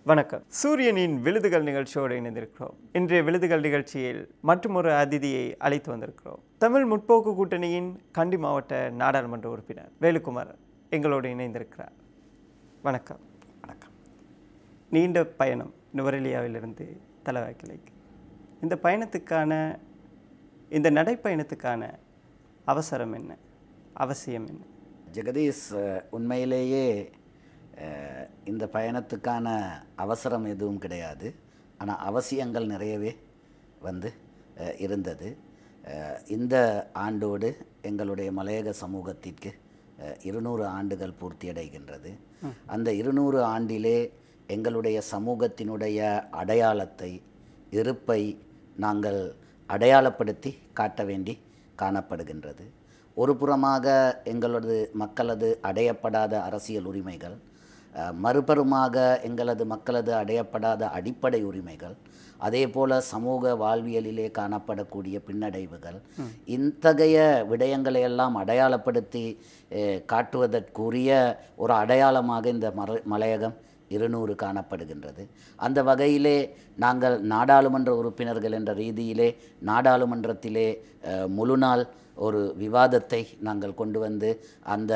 வணக்கம் சூரியனின் விழுதுகள் நிகழ்ச்சியோடு இணைந்திருக்கிறோம் இன்றைய விழுதுகள் நிகழ்ச்சியில் மற்றொரு அதிதியை அழைத்து வந்திருக்கிறோம் தமிழ் முற்போக்கு கூட்டணியின் கண்டி மாவட்ட நாடாளுமன்ற உறுப்பினர் வேலுக்குமார் எங்களோடு இணைந்திருக்கிறார் வணக்கம் வணக்கம் நீண்ட பயணம் நுவரெலியாவிலிருந்து தலவாக்கிலைக்கு இந்த பயணத்துக்கான இந்த நடைப்பயணத்துக்கான அவசரம் என்ன அவசியம் என்ன ஜெகதீஷ் அஹ், உண்மையிலேயே அஹ், இந்த பயணத்துக்கான அவசரம் எதுவும் கிடையாது ஆனால் அவசியங்கள் நிறையவே வந்து அஹ், இருந்தது அஹ், இந்த ஆண்டோடு எங்களுடைய மலையக சமூகத்திற்கு அஹ், இருநூறு ஆண்டுகள் பூர்த்தியடைகின்றது அந்த இருநூறு ஆண்டிலே எங்களுடைய சமூகத்தினுடைய அடையாளத்தை இருப்பை நாங்கள் அடையாளப்படுத்தி காட்ட வேண்டி காணப்படுகின்றது ஒரு புறமாக எங்களது மக்களது அடையப்படாத அரசியல் உரிமைகள் அஹ், மறுபுறமாக எங்களது மக்களது அடையப்படாத அடிப்படை உரிமைகள் அதே போல சமூக வாழ்வியலிலே காணப்படக்கூடிய பின்னடைவுகள் இத்தகைய விடயங்களை எல்லாம் அடையாளப்படுத்தி அஹ், காட்டுவதற்குரிய ஒரு அடையாளமாக இந்த மர மலையகம் இருநூறு காணப்படுகின்றது அந்த வகையிலே நாங்கள் நாடாளுமன்ற உறுப்பினர்கள் என்ற ரீதியிலே நாடாளுமன்றத்திலே அஹ், முழு நாள் ஒரு விவாதத்தை நாங்கள் கொண்டு வந்து அந்த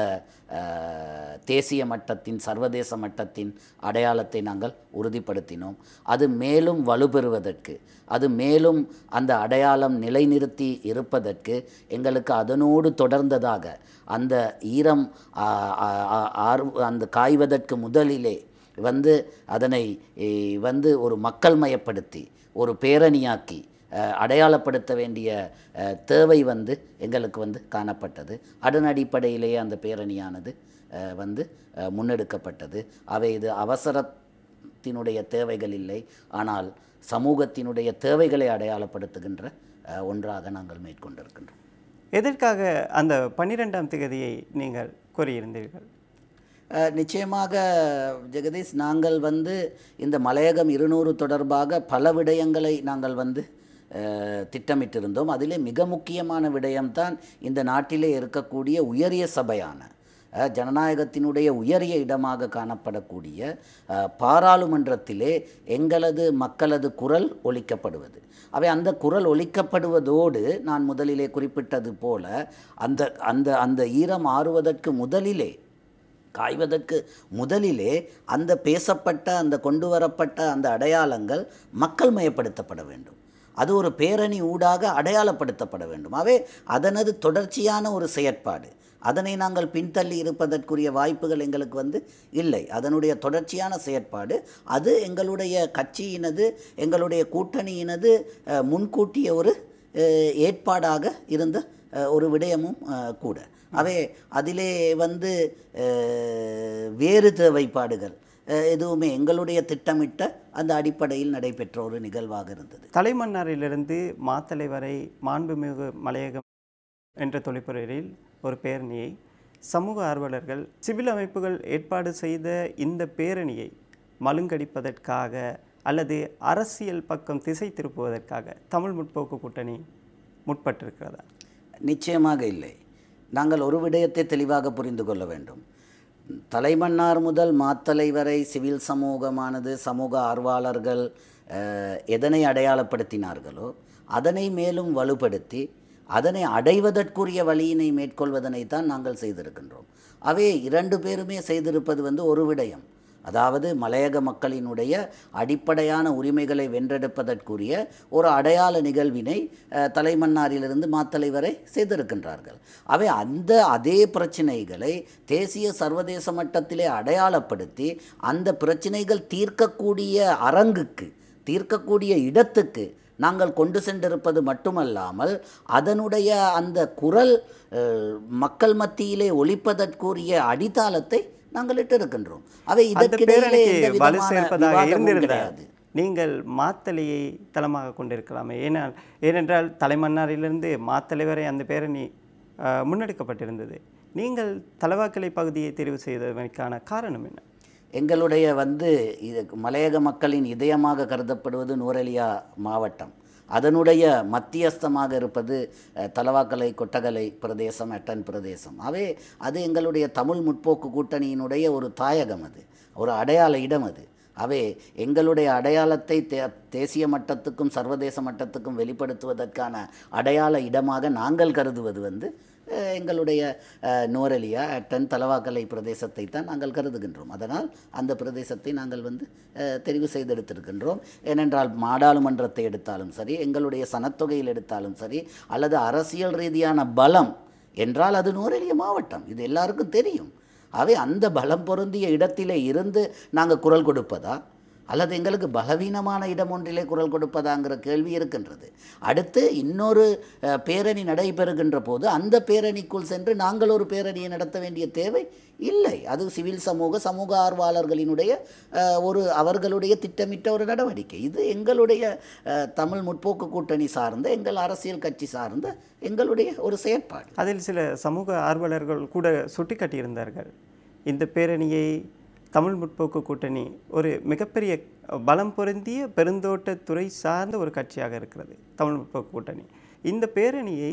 அஹ், தேசிய மட்டத்தின் சர்வதேச மட்டத்தின் அடையாளத்தை நாங்கள் உறுதிப்படுத்தினோம் அது மேலும் வலுப்பெறுவதற்கு அது மேலும் அந்த அடையாளம் நிலைநிறுத்தி இருப்பதற்கு எங்களுக்கு அதனோடு தொடர்ந்ததாக அந்த ஈரம் ஆ, ஆ, ஆ, ஆர்- அந்த காய்வதற்கு முதலிலே வந்து அதனை ஏ, வந்து ஒரு மக்கள் மயப்படுத்தி ஒரு பேரணியாக்கி அஹ், அடையாளப்படுத்த வேண்டிய அஹ், தேவை வந்து எங்களுக்கு வந்து காணப்பட்டது அதன் அடிப்படையிலேயே அந்த பேரணியானது அஹ், வந்து அஹ், முன்னெடுக்கப்பட்டது அவை இது அவசரத்தினுடைய தேவைகள் இல்லை ஆனால் சமூகத்தினுடைய தேவைகளை அடையாளப்படுத்துகின்ற அஹ், ஒன்றாக நாங்கள் மேற்கொண்டிருக்கின்றோம் எதற்காக அந்த பன்னிரெண்டாம் தேதியை நீங்கள் கூறியிருந்தீர்கள் அஹ், நிச்சயமாக ஜெகதீஷ் நாங்கள் வந்து இந்த மலையகம் இருநூறு தொடர்பாக பல விடயங்களை நாங்கள் வந்து அஹ், திட்டமிட்டிருந்தோம் அதிலே மிக முக்கியமான விடயம்தான் இந்த நாட்டிலே இருக்கக்கூடிய உயரிய சபையான அஹ், ஜனநாயகத்தினுடைய உயரிய இடமாக காணப்படக்கூடிய அஹ், பாராளுமன்றத்திலே எங்களது மக்களது குரல் ஒலிக்கப்படுவது அவை அந்த குரல் ஒலிக்கப்படுவதோடு நான் முதலிலே குறிப்பிட்டது போல அந்த அந்த அந்த ஈரம் ஆறுவதற்கு முதலிலே காய்வதற்கு முதலிலே அந்த பேசப்பட்ட அந்த கொண்டு வரப்பட்ட அந்த அடையாளங்கள் மக்கள் மயப்படுத்தப்பட வேண்டும் அது ஒரு பேரணி ஊடாக அடையாளப்படுத்தப்பட வேண்டும் அவே அதனது தொடர்ச்சியான ஒரு செயற்பாடு அதனை நாங்கள் பின்தள்ளி இருப்பதற்குரிய வாய்ப்புகள் எங்களுக்கு வந்து இல்லை அதனுடைய தொடர்ச்சியான செயற்பாடு அது எங்களுடைய கட்சியினது எங்களுடைய கூட்டணியினது அஹ், முன்கூட்டிய ஒரு அஹ், ஏற்பாடாக இருந்த அஹ், ஒரு விடயமும் அஹ், கூட அவை அதிலே வந்து அஹ், வேறு தேவைப்பாடுகள் அஹ், எதுவுமே எங்களுடைய திட்டமிட்ட அந்த அடிப்படையில் நடைபெற்ற ஒரு நிகழ்வாக இருந்தது தலைமன்னாரிலிருந்து மாத்தளை வரை மாண்புமிகு மலையகம் என்ற தொழிற்பொறையில் ஒரு பேரணியை சமூக ஆர்வலர்கள் சிவில் அமைப்புகள் ஏற்பாடு செய்த இந்த பேரணியை மழுங்கடிப்பதற்காக அல்லது அரசியல் பக்கம் திசை திருப்புவதற்காக தமிழ் முற்போக்கு கூட்டணி முற்பட்டிருக்கிறதா நிச்சயமாக இல்லை நாங்கள் ஒரு விடயத்தை தெளிவாக புரிந்து கொள்ள வேண்டும் தலைமன்னார் முதல் மாத்தலை வரை சிவில் சமூகமானது சமூக ஆர்வலர்கள் அஹ், எதனை அடையாளப்படுத்தினார்களோ அதனை மேலும் வலுப்படுத்தி அதனை அடைவதற்குரிய வழியினை மேற்கொள்வதனைத்தான் நாங்கள் செய்திருக்கின்றோம் அவை இரண்டு பேருமே செய்திருப்பது வந்து ஒரு விடயம் அதாவது மலையக மக்களினுடைய அடிப்படையான உரிமைகளை வென்றெடுப்பதற்குரிய ஒரு அடையாள நிகழ்வினை அஹ், தலைமன்னாரிலிருந்து மாத்தலை வரை செய்திருக்கின்றார்கள் அவை அந்த அதே பிரச்சினைகளை தேசிய சர்வதேச மட்டத்திலே அடையாளப்படுத்தி அந்த பிரச்சினைகள் தீர்க்கக்கூடிய அரங்குக்கு தீர்க்கக்கூடிய இடத்துக்கு நாங்கள் கொண்டு சென்றிருப்பது மட்டுமல்லாமல் அதனுடைய அந்த குரல் அஹ், மக்கள் மத்தியிலே ஒலிப்பதற்குரிய அடித்தாளத்தை நாங்கள் இட்டிருக்கின்றோம் அவை அந்த இதற்கிடையிலே பேரணிக்கு எந்த வலு விதமான சேர்ப்பதாக விவாதமும் இருந்திருந்தால் கிடையாது நீங்கள் மாத்தளையை தளமாக கொண்டிருக்கலாமே ஏனால் ஏனென்றால் தலைமன்னாரிலிருந்து மாத்தளை வரை அந்த பேரணி அஹ், முன்னெடுக்கப்பட்டிருந்தது நீங்கள் தலவாக்கலை பகுதியை தெரிவு செய்ததற்கான காரணம் என்ன எங்களுடைய வந்து இது மலையக மக்களின் இதயமாக கருதப்படுவது நூரெலியா மாவட்டம் அதனுடைய மத்தியஸ்தமாக இருப்பது அஹ், தலவாக்கலை கொட்டகலை பிரதேசம் எட்டன் பிரதேசம் அவே அது எங்களுடைய தமிழ் முற்போக்கு கூட்டணியினுடைய ஒரு தாயகம் அது ஒரு அடையாள இடம் அது அவை எங்களுடைய அடையாளத்தை தே தேசிய மட்டத்துக்கும் சர்வதேச மட்டத்துக்கும் வெளிப்படுத்துவதற்கான அடையாள இடமாக நாங்கள் கருதுவது வந்து அஹ், எங்களுடைய அஹ், நுவரெலியா அட்டன் தலவாக்கலை பிரதேசத்தை தான் நாங்கள் கருதுகின்றோம் அதனால் அந்த பிரதேசத்தை நாங்கள் வந்து அஹ், தெரிவு செய்தெடுத்திருக்கின்றோம் ஏனென்றால் நாடாளுமன்றத்தை எடுத்தாலும் சரி எங்களுடைய சனத்தொகையில் எடுத்தாலும் சரி அல்லது அரசியல் ரீதியான பலம் என்றால் அது நுவரெலியா மாவட்டம் இது எல்லாருக்கும் தெரியும் அவை அந்த பலம் பொருந்திய இடத்திலே இருந்து நாங்கள் குரல் கொடுப்பதா அல்லது எங்களுக்கு பலவீனமான இடம் ஒன்றிலே குரல் கொடுப்பதாங்கிற கேள்வி இருக்கின்றது அடுத்து இன்னொரு அஹ், பேரணி நடைபெறுகின்ற போது அந்த பேரணிக்குள் சென்று நாங்கள் ஒரு பேரணியை நடத்த வேண்டிய தேவை இல்லை அது சிவில் சமூக சமூக ஆர்வலர்களினுடைய அஹ், ஒரு அவர்களுடைய திட்டமிட்ட ஒரு நடவடிக்கை இது எங்களுடைய அஹ், தமிழ் முற்போக்கு கூட்டணி சார்ந்த எங்கள் அரசியல் கட்சி சார்ந்த எங்களுடைய ஒரு செயற்பாடு அதில் சில சமூக ஆர்வலர்கள் கூட சுட்டிக்காட்டியிருந்தார்கள் இந்த பேரணியை தமிழ் முற்போக்கு கூட்டணி ஒரு மிகப்பெரிய பலம் பொருந்திய பெருந்தோட்டத்துறை சார்ந்த ஒரு கட்சியாக இருக்கிறது தமிழ் முற்போக்கு கூட்டணி இந்த பேரணியை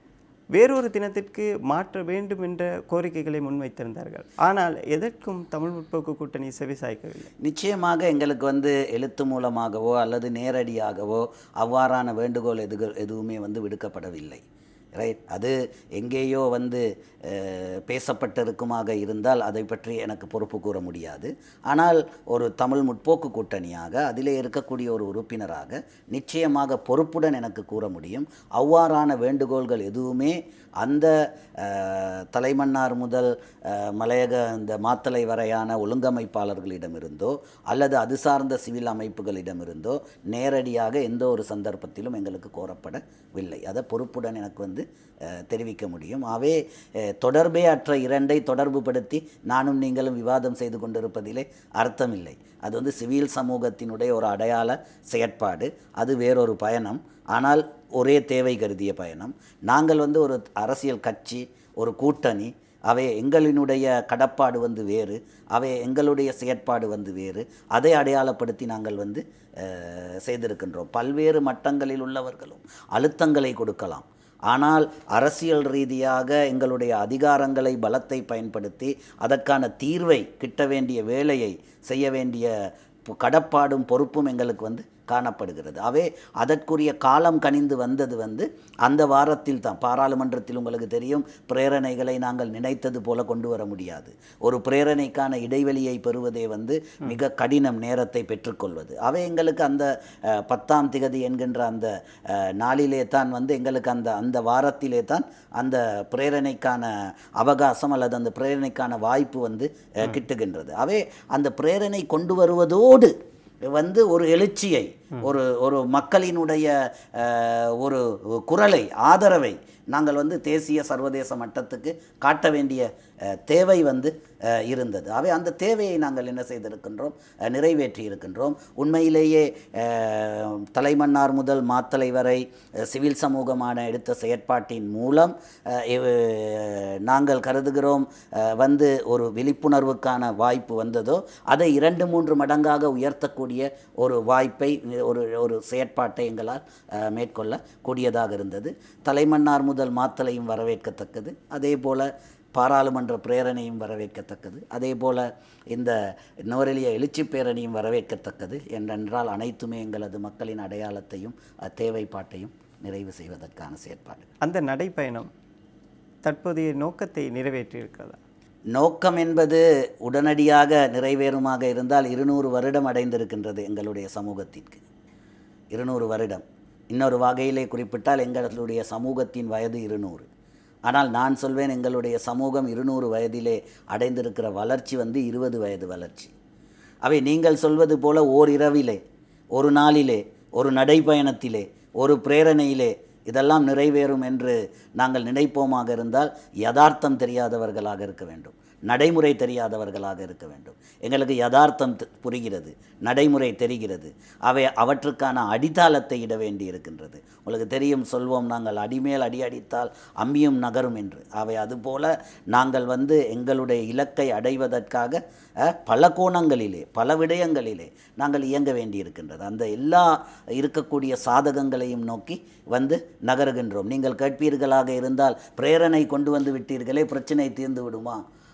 வேறொரு தினத்திற்கு மாற்ற வேண்டும் என்ற கோரிக்கைகளை முன்வைத்திருந்தார்கள் ஆனால் எதற்கும் தமிழ் முற்போக்கு கூட்டணி செவிசாய்க்கவில்லை நிச்சயமாக எங்களுக்கு வந்து எழுத்து மூலமாகவோ அல்லது நேரடியாகவோ அவ்வாறான வேண்டுகோள் எது எதுவுமே வந்து விடுக்கப்படவில்லை ரைட் அது எங்கேயோ வந்து அஹ், பேசப்பட்டிருக்குமாக இருந்தால் அதை பற்றி எனக்கு பொறுப்பு கூற முடியாது ஆனால் ஒரு தமிழ் முற்போக்கு கூட்டணியாக அதிலே இருக்கக்கூடிய ஒரு உறுப்பினராக நிச்சயமாக பொறுப்புடன் எனக்கு கூற முடியும் அவ்வாறான வேண்டுகோள்கள் எதுவுமே அந்த அஹ், தலைமன்னார் முதல் அஹ், மலையக இந்த மாத்தலை வரையான ஒழுங்கமைப்பாளர்களிடமிருந்தோ அல்லது அது சார்ந்த சிவில் அமைப்புகளிடமிருந்தோ நேரடியாக எந்த ஒரு சந்தர்ப்பத்திலும் எங்களுக்கு கோரப்படவில்லை அதை பொறுப்புடன் எனக்கு வந்து அஹ், தெரிவிக்க முடியும் அவே அஹ், தொடர்பே அற்ற இரண்டை தொடர்புபடுத்தி நானும் நீங்களும் விவாதம் செய்து கொண்டிருப்பதிலே அர்த்தமில்லை அது வந்து சிவில் சமூகத்தினுடைய ஒரு அடையாள செயற்பாடு அது வேறொரு பயணம் ஆனால் ஒரே தேவை கருதிய பயணம் நாங்கள் வந்து ஒரு அரசியல் கட்சி ஒரு கூட்டணி அவை எங்களினுடைய கடப்பாடு வந்து வேறு அவை எங்களுடைய செயற்பாடு வந்து வேறு அதை அடையாளப்படுத்தி நாங்கள் வந்து அஹ், செய்திருக்கின்றோம் பல்வேறு மட்டங்களில் உள்ளவர்களும் அழுத்தங்களை கொடுக்கலாம் ஆனால் அரசியல் ரீதியாக எங்களுடைய அதிகாரங்களை பலத்தை பயன்படுத்தி அதற்கான தீர்வை கிட்ட வேண்டிய வேலையை செய்ய வேண்டிய பொ- கடப்பாடும் பொறுப்பும் எங்களுக்கு வந்து காணப்படுகிறது அவே அதற்குரிய காலம் கனிந்து வந்தது வந்து அந்த வாரத்தில் தான் பாராளுமன்றத்தில் உங்களுக்கு தெரியும் பிரேரணைகளை நாங்கள் நினைத்தது போல கொண்டு வர முடியாது ஒரு பிரேரணைக்கான இடைவெளியை பெறுவதே வந்து மிக கடினம் நேரத்தை பெற்றுக்கொள்வது அவை எங்களுக்கு அந்த அஹ், பத்தாம் திகதி என்கின்ற அந்த அஹ், நாளிலே தான் வந்து எங்களுக்கு அந்த அந்த வாரத்திலே தான் அந்த பிரேரணைக்கான அவகாசம் அல்லது அந்த பிரேரணைக்கான வாய்ப்பு வந்து அஹ், கிட்டுகின்றது அவை அந்த பிரேரணை கொண்டு வருவதோடு வந்து ஒரு எழுச்சியை ஒரு ஒரு மக்களினுடைய அஹ், ஒரு குரலை ஆதரவை நாங்கள் வந்து தேசிய சர்வதேச மட்டத்துக்கு காட்ட வேண்டிய அஹ், தேவை வந்து அஹ், இருந்தது அவை அந்த தேவையை நாங்கள் என்ன செய்திருக்கின்றோம் அஹ், நிறைவேற்றி இருக்கின்றோம் உண்மையிலேயே அஹ், தலைமன்னார் முதல் மாத்தலை வரை அஹ், சிவில் சமூகமான எடுத்த செயற்பாட்டின் மூலம் அஹ், இவ்- நாங்கள் கருதுகிறோம் அஹ், வந்து ஒரு விழிப்புணர்வுக்கான வாய்ப்பு வந்ததோ அதை இரண்டு மூன்று மடங்காக உயர்த்தக்கூடிய ஒரு வாய்ப்பை ஒரு ஒரு செயற்பாட்டை எங்களால் அஹ், மேற்கொள்ள கூடியதாக இருந்தது தலைமன்னார் முதல் மாத்தலையும் வரவேற்கத்தக்கது அதே போல பாராளுமன்ற பிரேரணையும் வரவேற்கத்தக்கது அதே போல இந்த நுவரெலிய எழுச்சி பேரணியும் வரவேற்கத்தக்கது என்றென்றால் அனைத்துமே எங்களது மக்களின் அடையாளத்தையும் அஹ், தேவைப்பாட்டையும் நிறைவு செய்வதற்கான செயற்பாடு அந்த நடைப்பயணம் தற்போதைய நோக்கத்தை நிறைவேற்றியிருக்கிறதா நோக்கம் என்பது உடனடியாக நிறைவேறுமாக இருந்தால் இருநூறு வருடம் அடைந்திருக்கின்றது எங்களுடைய சமூகத்திற்கு இருநூறு வருடம் இன்னொரு வகையிலே குறிப்பிட்டால் எங்களுடைய சமூகத்தின் வயது இருநூறு ஆனால் நான் சொல்வேன் எங்களுடைய சமூகம் இருநூறு வயதிலே அடைந்திருக்கிற வளர்ச்சி வந்து இருபது வயது வளர்ச்சி அவை நீங்கள் சொல்வது போல ஓர் இரவிலே ஒரு நாளிலே ஒரு நடைப்பயணத்திலே ஒரு பிரேரணையிலே இதெல்லாம் நிறைவேறும் என்று நாங்கள் நினைப்போமாக இருந்தால் யதார்த்தம் தெரியாதவர்களாக இருக்க வேண்டும் நடைமுறை தெரியாதவர்களாக இருக்க வேண்டும் எங்களுக்கு யதார்த்தம் த- புரிகிறது நடைமுறை தெரிகிறது அவை அவற்றுக்கான அடித்தாளத்தை இட வேண்டி இருக்கின்றது உங்களுக்கு தெரியும் சொல்வோம் நாங்கள் அடிமேல் அடி அடித்தால் அம்பியும் நகரும் என்று அவை அதுபோல நாங்கள் வந்து எங்களுடைய இலக்கை அடைவதற்காக அஹ், பல கோணங்களிலே பல விடயங்களிலே நாங்கள் இயங்க வேண்டி இருக்கின்றது அந்த எல்லா இருக்கக்கூடிய சாதகங்களையும் நோக்கி வந்து நகருகின்றோம் நீங்கள் கேட்பீர்களாக இருந்தால் பிரேரணை கொண்டு வந்து விட்டீர்களே பிரச்சனை தீர்ந்து விடுமா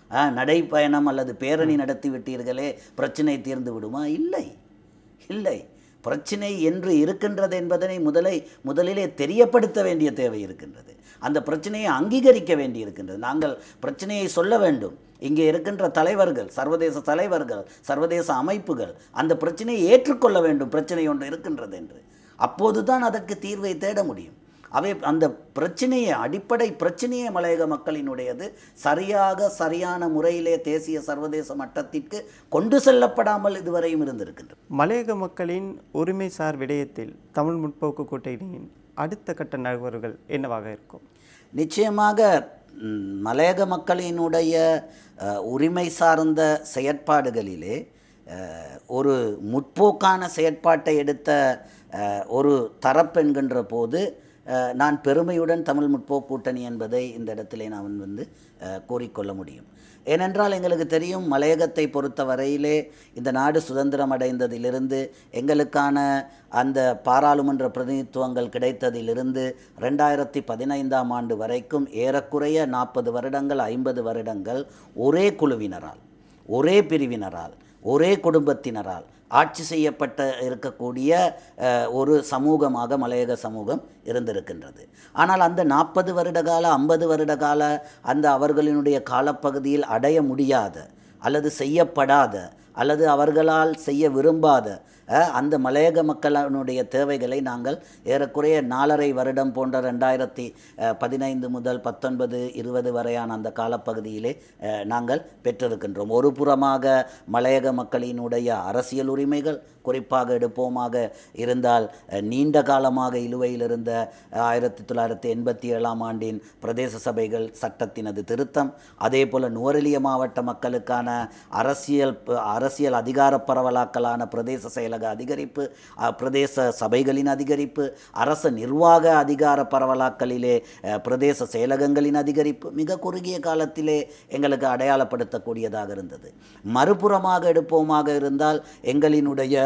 ஆ, நடைப்பயணம் அல்லது பேரணி நடத்தி விட்டீர்களே பிரச்சனை தீர்ந்து விடுமா இல்லை இல்லை பிரச்சனை என்று இருக்கின்றது என்பதனை முதலை முதலிலே தெரியப்படுத்த வேண்டிய தேவை இருக்கின்றது அந்த பிரச்சனையை அங்கீகரிக்க வேண்டி இருக்கின்றது நாங்கள் பிரச்சனையை சொல்ல வேண்டும் இங்கே இருக்கின்ற தலைவர்கள் சர்வதேச தலைவர்கள் சர்வதேச அமைப்புகள் அந்த பிரச்சனையை ஏற்றுக்கொள்ள வேண்டும் பிரச்சனை ஒன்று இருக்கின்றது என்று அப்போதுதான் அதற்கு தீர்வை தேட முடியும் அவை அந்த பிரச்சனையை அடிப்படை பிரச்சனையே மலையக மக்களினுடையது சரியாக சரியான முறையிலே தேசிய சர்வதேச மட்டத்திற்கு கொண்டு செல்லப்படாமல் இதுவரையும் இருந்திருக்கின்றது மலையக மக்களின் உரிமை சார் விடயத்தில் தமிழ் முற்போக்கு கூட்டணியின் அடுத்த கட்ட நகர்வுகள் என்னவாக இருக்கும் நிச்சயமாக ம், மலையக மக்களினுடைய அஹ், உரிமை சார்ந்த செயற்பாடுகளிலே அஹ், ஒரு முற்போக்கான செயற்பாட்டை எடுத்த அஹ், ஒரு தரப்பென்கின்ற போது அஹ், நான் பெருமையுடன் தமிழ் முற்போக்கு கூட்டணி என்பதை இந்த இடத்திலே நான் வந்து அஹ், கூறிக்கொள்ள முடியும் ஏனென்றால் எங்களுக்கு தெரியும் மலையகத்தை பொறுத்த வரையிலே இந்த நாடு சுதந்திரம் அடைந்ததிலிருந்து எங்களுக்கான அந்த பாராளுமன்ற பிரதிநிதித்துவங்கள் கிடைத்ததிலிருந்து ரெண்டாயிரத்தி பதினைந்தாம் ஆண்டு வரைக்கும் ஏறக்குறைய நாற்பது வருடங்கள் ஐம்பது வருடங்கள் ஒரே குழுவினரால் ஒரே பிரிவினரால் ஒரே குடும்பத்தினரால் ஆட்சி செய்யப்பட்ட இருக்கக்கூடிய அஹ், ஒரு சமூகமாக மலையக சமூகம் இருந்திருக்கின்றது ஆனால் அந்த நாற்பது வருட கால ஐம்பது வருட கால அந்த அவர்களினுடைய காலப்பகுதியில் அடைய முடியாத அல்லது செய்யப்படாத அல்லது அவர்களால் செய்ய விரும்பாத அஹ், அந்த மலையக மக்களினுடைய தேவைகளை நாங்கள் ஏறக்குறைய நாலரை வருடம் போன்ற ரெண்டாயிரத்தி அஹ், பதினைந்து முதல் பத்தொன்பது இருபது வரையான அந்த காலப்பகுதியிலே அஹ், நாங்கள் பெற்றிருக்கின்றோம் ஒரு புறமாக மலையக மக்களினுடைய அரசியல் உரிமைகள் குறிப்பாக எடுப்போமாக இருந்தால் அஹ், நீண்ட காலமாக இழுவையில் இருந்த அஹ், ஆயிரத்தி தொள்ளாயிரத்தி எண்பத்தி ஏழாம் ஆண்டின் பிரதேச சபைகள் சட்டத்தினது திருத்தம் அதே போல் நுவரெலிய மாவட்ட மக்களுக்கான அரசியல் ப- அரசியல் அதிகார பரவலாக்கலான பிரதேச செயலக அதிகரிப்பு அஹ், பிரதேச சபைகளின் அதிகரிப்பு அரச நிர்வாக அதிகார பரவலாக்கலிலே அஹ், பிரதேச செயலகங்களின் அதிகரிப்பு மிக குறுகிய காலத்திலே எங்களுக்கு அடையாளப்படுத்தக்கூடியதாக இருந்தது மறுபுறமாக எடுப்போமாக இருந்தால் எங்களினுடைய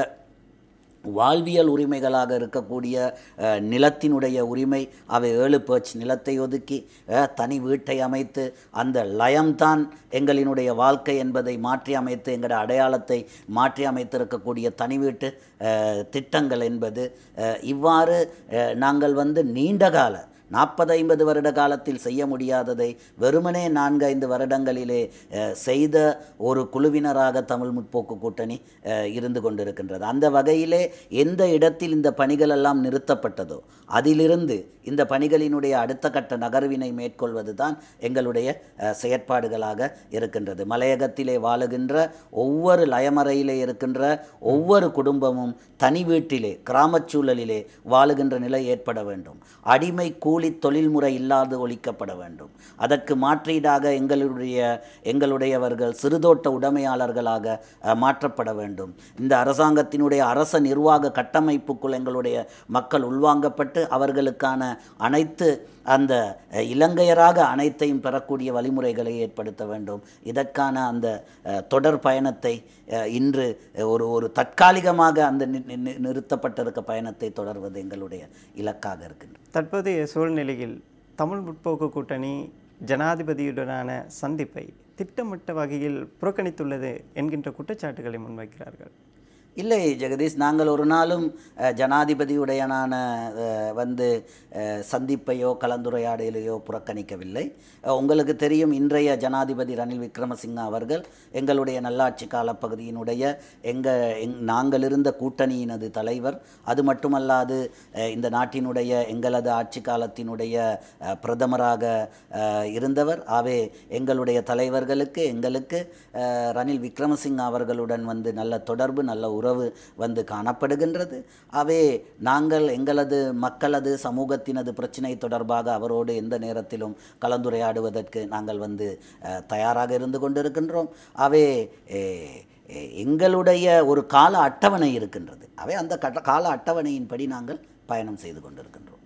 வாழ்வியல் உரிமைகளாக இருக்கக்கூடிய அஹ், நிலத்தினுடைய உரிமை அவை ஏழு பேர்ச் நிலத்தை ஒதுக்கி அஹ், தனி வீட்டை அமைத்து அந்த லயம்தான் எங்களினுடைய வாழ்க்கை என்பதை மாற்றி அமைத்து எங்களுடைய அடையாளத்தை மாற்றி அமைத்திருக்கக்கூடிய தனி வீட்டு அஹ், திட்டங்கள் என்பது அஹ், இவ்வாறு அஹ், நாங்கள் வந்து நீண்டகால நாற்பது ஐம்பது வருட காலத்தில் செய்ய முடியாததை வெறுமனே நான்கு ஐந்து வருடங்களிலே அஹ், செய்த ஒரு குழுவினராக தமிழ் முற்போக்கு கூட்டணி அஹ், இருந்து கொண்டிருக்கின்றது அந்த வகையிலே எந்த இடத்தில் இந்த பணிகள் எல்லாம் நிறுத்தப்பட்டதோ அதிலிருந்து இந்த பணிகளினுடைய அடுத்த கட்ட நகர்வினை மேற்கொள்வது தான் எங்களுடைய அஹ், செயற்பாடுகளாக இருக்கின்றது மலையகத்திலே வாழுகின்ற ஒவ்வொரு லயமறையிலே இருக்கின்ற ஒவ்வொரு குடும்பமும் தனி வீட்டிலே கிராமச் சூழலிலே வாழுகின்ற நிலை ஏற்பட வேண்டும் அடிமை கூலி தொழில்முறை இல்லாது ஒழிக்கப்பட வேண்டும் அதற்கு மாற்றீடாக எங்களுடைய எங்களுடையவர்கள் சிறுதோட்ட உடைமையாளர்களாக அஹ், மாற்றப்பட வேண்டும் இந்த அரசாங்கத்தினுடைய அரச நிர்வாக கட்டமைப்புக்குள் எங்களுடைய மக்கள் உள்வாங்கப்பட்டு அவர்களுக்கான அனைத்து அந்த அஹ், இலங்கையராக அனைத்தையும் பெறக்கூடிய வழிமுறைகளை ஏற்படுத்த வேண்டும் இதற்கான அந்த அஹ், தொடர் பயணத்தை அஹ், இன்று ஒரு ஒரு தற்காலிகமாக அந்த நி- நி- நி- நிறுத்தப்பட்டிருக்க பயணத்தை தொடர்வது எங்களுடைய இலக்காக இருக்கின்றது தற்போதைய சூழ்நிலையில் தமிழ் முற்போக்கு கூட்டணி ஜனாதிபதியுடனான சந்திப்பை திட்டமிட்ட வகையில் புறக்கணித்துள்ளது என்கின்ற குற்றச்சாட்டுகளை முன்வைக்கிறார்கள் இல்லை ஜெகதீஷ் நாங்கள் ஒரு நாளும் அஹ், ஜனாதிபதியுடையனான அஹ், வந்து அஹ், சந்திப்பையோ கலந்துரையாடலையோ புறக்கணிக்கவில்லை அஹ், உங்களுக்கு தெரியும் இன்றைய ஜனாதிபதி ரணில் விக்ரமசிங்க அவர்கள் எங்களுடைய நல்லாட்சி காலப்பகுதியினுடைய எங்கள் எங் நாங்கள் இருந்த கூட்டணியினது தலைவர் அது மட்டுமல்லாது அஹ், இந்த நாட்டினுடைய எங்களது ஆட்சி காலத்தினுடைய அஹ், பிரதமராக அஹ், இருந்தவர் ஆவே எங்களுடைய தலைவர்களுக்கு எங்களுக்கு அஹ், ரணில் விக்ரமசிங்க அவர்களுடன் வந்து நல்ல தொடர்பு நல்ல உறவு வந்து காணப்படுகின்றது ஆவே நாங்கள் எங்களது மக்களது சமூகத்தினது பிரச்சினை தொடர்பாக அவரோடு எந்த நேரத்திலும் கலந்துரையாடுவதற்கு நாங்கள் வந்து அஹ், தயாராக இருந்து கொண்டிருக்கின்றோம் ஆவே எ- எ- எங்களுடைய ஒரு கால அட்டவணை இருக்கின்றது அவை அந்த கட்ட கால அட்டவணையின்படி நாங்கள் பயணம் செய்து கொண்டிருக்கின்றோம்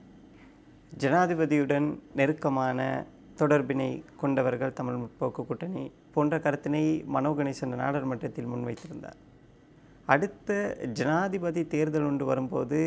ஜனாதிபதியுடன் நெருக்கமான தொடர்பினை கொண்டவர்கள் தமிழ் முற்போக்கு கூட்டணி போன்ற கருத்தினை மனோ கணேசன் நாடாளுமன்றத்தில் முன்வைத்திருந்தார் அடுத்த ஜனாதிபதி தேர்தல் ஒன்று வரும்போது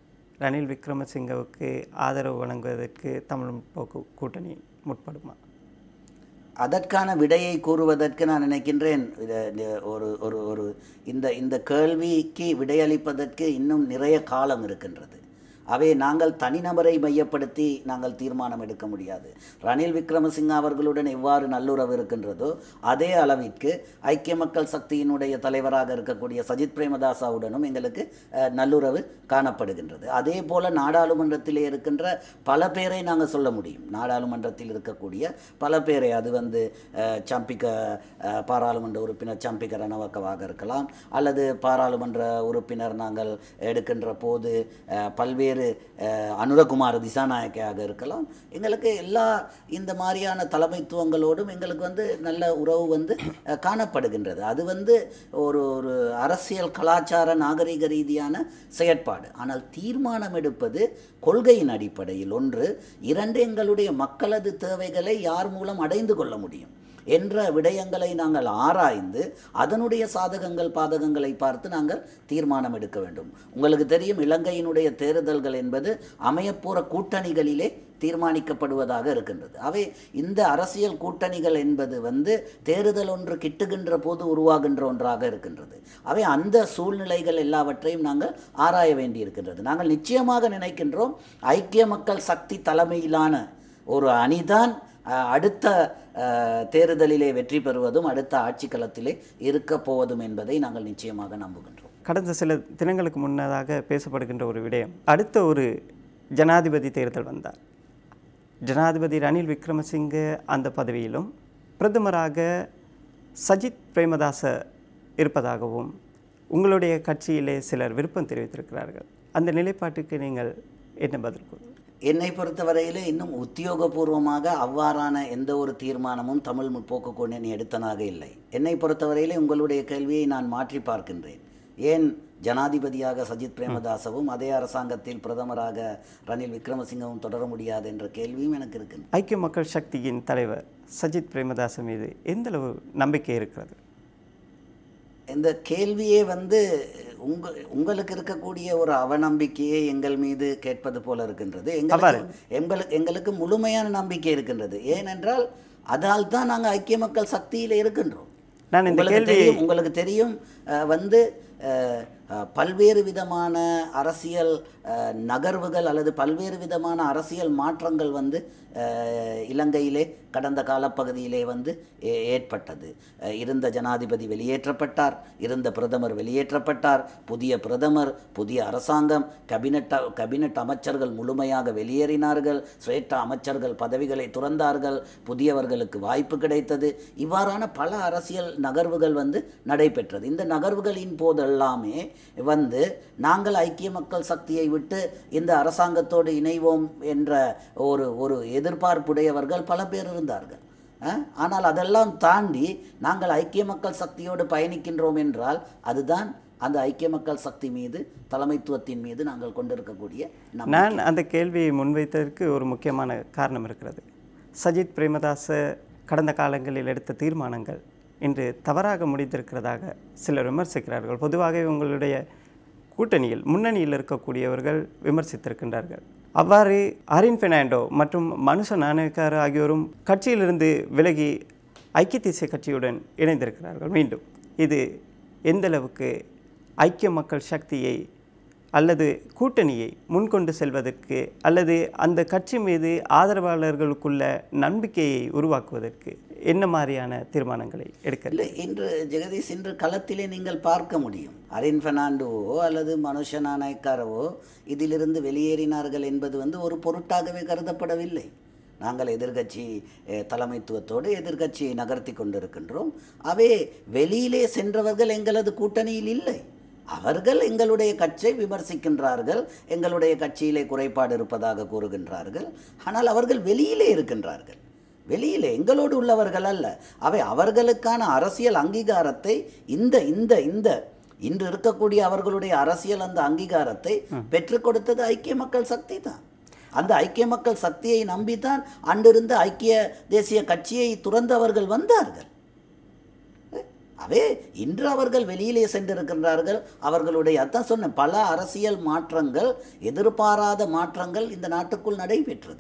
ரணில் விக்ரமசிங்கவுக்கு ஆதரவு வழங்குவதற்கு தமிழ் முற்போக்கு கூட்டணி முற்படுமா அதற்கான விடையை கூறுவதற்கு நான் நினைக்கின்றேன் இத- இந்த ஒரு ஒரு ஒரு இந்த இந்த கேள்விக்கு விடையளிப்பதற்கு இன்னும் நிறைய காலம் இருக்கின்றது அவை நாங்கள் தனிநபரை மையப்படுத்தி நாங்கள் தீர்மானம் எடுக்க முடியாது ரணில் விக்ரமசிங்க அவர்களுடன் எவ்வாறு நல்லுறவு இருக்கின்றதோ அதே அளவிற்கு ஐக்கிய மக்கள் சக்தியினுடைய தலைவராக இருக்கக்கூடிய சஜித் பிரேமதாசாவுடனும் எங்களுக்கு அஹ், நல்லுறவு காணப்படுகின்றது அதே போல நாடாளுமன்றத்திலே இருக்கின்ற பல பேரை நாங்கள் சொல்ல முடியும் நாடாளுமன்றத்தில் இருக்கக்கூடிய பல பேரை அது வந்து அஹ், சம்பிக்க அஹ், பாராளுமன்ற உறுப்பினர் சம்பிக்க ரணவக்கவாக இருக்கலாம் அல்லது பாராளுமன்ற உறுப்பினர் நாங்கள் எடுக்கின்ற போது அஹ், பல்வேறு அஹ், அனுரகுமார் திசாநாயக்கையாக இருக்கலாம் எங்களுக்கு எல்லா இந்த மாதிரியான தலைமைத்துவங்களோடும் எங்களுக்கு வந்து நல்ல உறவு வந்து அஹ், காணப்படுகின்றது அது வந்து ஒரு ஒரு அரசியல் கலாச்சார நாகரிக ரீதியான செயற்பாடு ஆனால் தீர்மானம் எடுப்பது கொள்கையின் அடிப்படையில் ஒன்று இரண்டு எங்களுடைய மக்களது தேவைகளை யார் மூலம் அடைந்து கொள்ள முடியும் என்ற விடயங்களை நாங்கள் ஆராய்ந்து அதனுடைய சாதகங்கள் பாதகங்களை பார்த்து நாங்கள் தீர்மானம் எடுக்க வேண்டும் உங்களுக்கு தெரியும் இலங்கையினுடைய தேர்தல்கள் என்பது அமையப்போற கூட்டணிகளிலே தீர்மானிக்கப்படுவதாக இருக்கின்றது அவை இந்த அரசியல் கூட்டணிகள் என்பது வந்து தேர்தல் ஒன்று கிட்டுகின்ற போது உருவாகின்ற ஒன்றாக இருக்கின்றது அவை அந்த சூழ்நிலைகள் எல்லாவற்றையும் நாங்கள் ஆராய வேண்டியிருக்கின்றது நாங்கள் நிச்சயமாக நினைக்கின்றோம் ஐக்கிய மக்கள் சக்தி தலைமையிலான ஒரு அணிதான் அஹ், அடுத்த அஹ், தேர்தலிலே வெற்றி பெறுவதும் அடுத்த ஆட்சி களத்திலே இருக்கப் போவதும் என்பதை நாங்கள் நிச்சயமாக நம்புகின்றோம் கடந்த சில தினங்களுக்கு முன்னதாக பேசப்படுகின்ற ஒரு விடயம் அடுத்த ஒரு ஜனாதிபதி தேர்தல் வந்தார் ஜனாதிபதி ரணில் விக்ரமசிங்க அந்த பதவியிலும் பிரதமராக சஜித் பிரேமதாச இருப்பதாகவும் உங்களுடைய கட்சியிலே சிலர் விருப்பம் தெரிவித்திருக்கிறார்கள் அந்த நிலைப்பாட்டுக்கு நீங்கள் என்ன பதில் கூறுவீர்கள்? என்னை பொறுத்தவரையிலே இன்னும் உத்தியோகபூர்வமாக அவ்வாறான எந்த ஒரு தீர்மானமும் தமிழ் முற்போக்கு கூட்டணி எடுத்தனாக இல்லை என்னை பொறுத்தவரையிலே உங்களுடைய கேள்வியை நான் மாற்றி பார்க்கின்றேன் ஏன் ஜனாதிபதியாக சஜித் பிரேமதாசவும் அதே அரசாங்கத்தில் பிரதமராக ரணில் விக்ரமசிங்கவும் தொடர முடியாது என்ற கேள்வியும் எனக்கு இருக்கின்றது ஐக்கிய மக்கள் சக்தியின் தலைவர் சஜித் பிரேமதாச மீது எந்தளவு நம்பிக்கை இருக்கிறது இந்த கேள்வியே வந்து உங்க உங்களுக்கு இருக்கக்கூடிய ஒரு அவநம்பிக்கையை எங்கள் மீது கேட்பது போல இருக்கின்றது எங்களுக்கு எங்களுக்கு எங்களுக்கு முழுமையான நம்பிக்கை இருக்கின்றது ஏனென்றால் அதால் தான் நாங்கள் ஐக்கிய மக்கள் சக்தியில் இருக்கின்றோம் நான் இந்த உங்களுக்கு கேள்வி தெரியும் உங்களுக்கு தெரியும் அஹ், வந்து அஹ், அஹ், பல்வேறு விதமான அரசியல் அஹ், நகர்வுகள் அல்லது பல்வேறு விதமான அரசியல் மாற்றங்கள் வந்து அஹ், இலங்கையிலே கடந்த காலப்பகுதியிலே வந்து ஏ- ஏற்பட்டது அஹ், இருந்த ஜனாதிபதி வெளியேற்றப்பட்டார் இருந்த பிரதமர் வெளியேற்றப்பட்டார் புதிய பிரதமர் புதிய அரசாங்கம் கபினட் கபினட் அமைச்சர்கள் முழுமையாக வெளியேறினார்கள் சிரேஷ்ட அமைச்சர்கள் பதவிகளை துறந்தார்கள் புதியவர்களுக்கு வாய்ப்பு கிடைத்தது இவ்வாறான பல அரசியல் நகர்வுகள் வந்து நடைபெற்றது இந்த நகர்வுகளின் போதெல்லாமே வந்து நாங்கள் ஐக்கிய மக்கள் சக்தியை விட்டு இந்த அரசாங்கத்தோடு இணைவோம் என்ற ஒரு ஒரு எதிர்பார்ப்புடையவர்கள் பல பேர் இருந்தார்கள் அஹ், ஆனால் அதெல்லாம் தாண்டி நாங்கள் ஐக்கிய மக்கள் சக்தியோடு பயணிக்கின்றோம் என்றால் அதுதான் அந்த ஐக்கிய மக்கள் சக்தி மீது தலைமைத்துவத்தின் மீது நாங்கள் கொண்டிருக்கக்கூடிய நம்பிக்கை. நான் அந்த கேள்வியை முன்வைத்ததற்கு ஒரு முக்கியமான காரணம் இருக்கிறது சஜித் பிரேமதாச கடந்த காலங்களில் எடுத்த தீர்மானங்கள் இன்று தவறாக முடிந்திருக்கிறதாக சிலர் விமர்சிக்கிறார்கள் பொதுவாகவே உங்களுடைய கூட்டணியில் முன்னணியில் இருக்கக்கூடியவர்கள் விமர்சித்திருக்கின்றார்கள் அவ்வாறு அரின் பெர்னாண்டோ மற்றும் மனுஷ நாணயக்கார ஆகியோரும் கட்சியிலிருந்து விலகி ஐக்கிய தேசிய கட்சியுடன் இணைந்திருக்கிறார்கள் மீண்டும் இது எந்தளவுக்கு ஐக்கிய மக்கள் சக்தியை அல்லது கூட்டணியை முன்கொண்டு செல்வதற்கு அல்லது அந்த கட்சி மீது ஆதரவாளர்களுக்குள்ள நம்பிக்கையை உருவாக்குவதற்கு என்ன மாதிரியான தீர்மானங்களை எடுக்க இல்லை இன்று ஜெகதீஷ் இன்று களத்திலே நீங்கள் பார்க்க முடியும் அரின் பெர்னாண்டோவோ அல்லது மனுஷ நாணயக்காரவோ இதிலிருந்து வெளியேறினார்கள் என்பது வந்து ஒரு பொருட்டாகவே கருதப்படவில்லை நாங்கள் எதிர்க்கட்சி அஹ், தலைமைத்துவத்தோடு எதிர்க்கட்சியை நகர்த்தி கொண்டிருக்கின்றோம் அவே வெளியிலே சென்றவர்கள் எங்களது கூட்டணியில் இல்லை அவர்கள் எங்களுடைய கட்சியை விமர்சிக்கின்றார்கள் எங்களுடைய கட்சியிலே குறைபாடு இருப்பதாக கூறுகின்றார்கள் ஆனால் அவர்கள் வெளியிலே இருக்கின்றார்கள் வெளியிலே எங்களோடு உள்ளவர்கள் அல்ல அவை அவர்களுக்கான அரசியல் அங்கீகாரத்தை இந்த இந்த இந்த இன்று இருக்கக்கூடிய அவர்களுடைய அரசியல் அந்த அங்கீகாரத்தை பெற்றுக் கொடுத்தது ஐக்கிய மக்கள் சக்தி தான் அந்த ஐக்கிய மக்கள் சக்தியை நம்பித்தான் அன்றிருந்த ஐக்கிய தேசிய கட்சியை துறந்து அவர்கள் வந்தார்கள் அவே இன்று அவர்கள் வெளியிலே சென்றிருக்கின்றார்கள் அவர்களுடைய அதான் சொன்ன பல அரசியல் மாற்றங்கள் எதிர்பாராத மாற்றங்கள் இந்த நாட்டுக்குள் நடைபெற்றது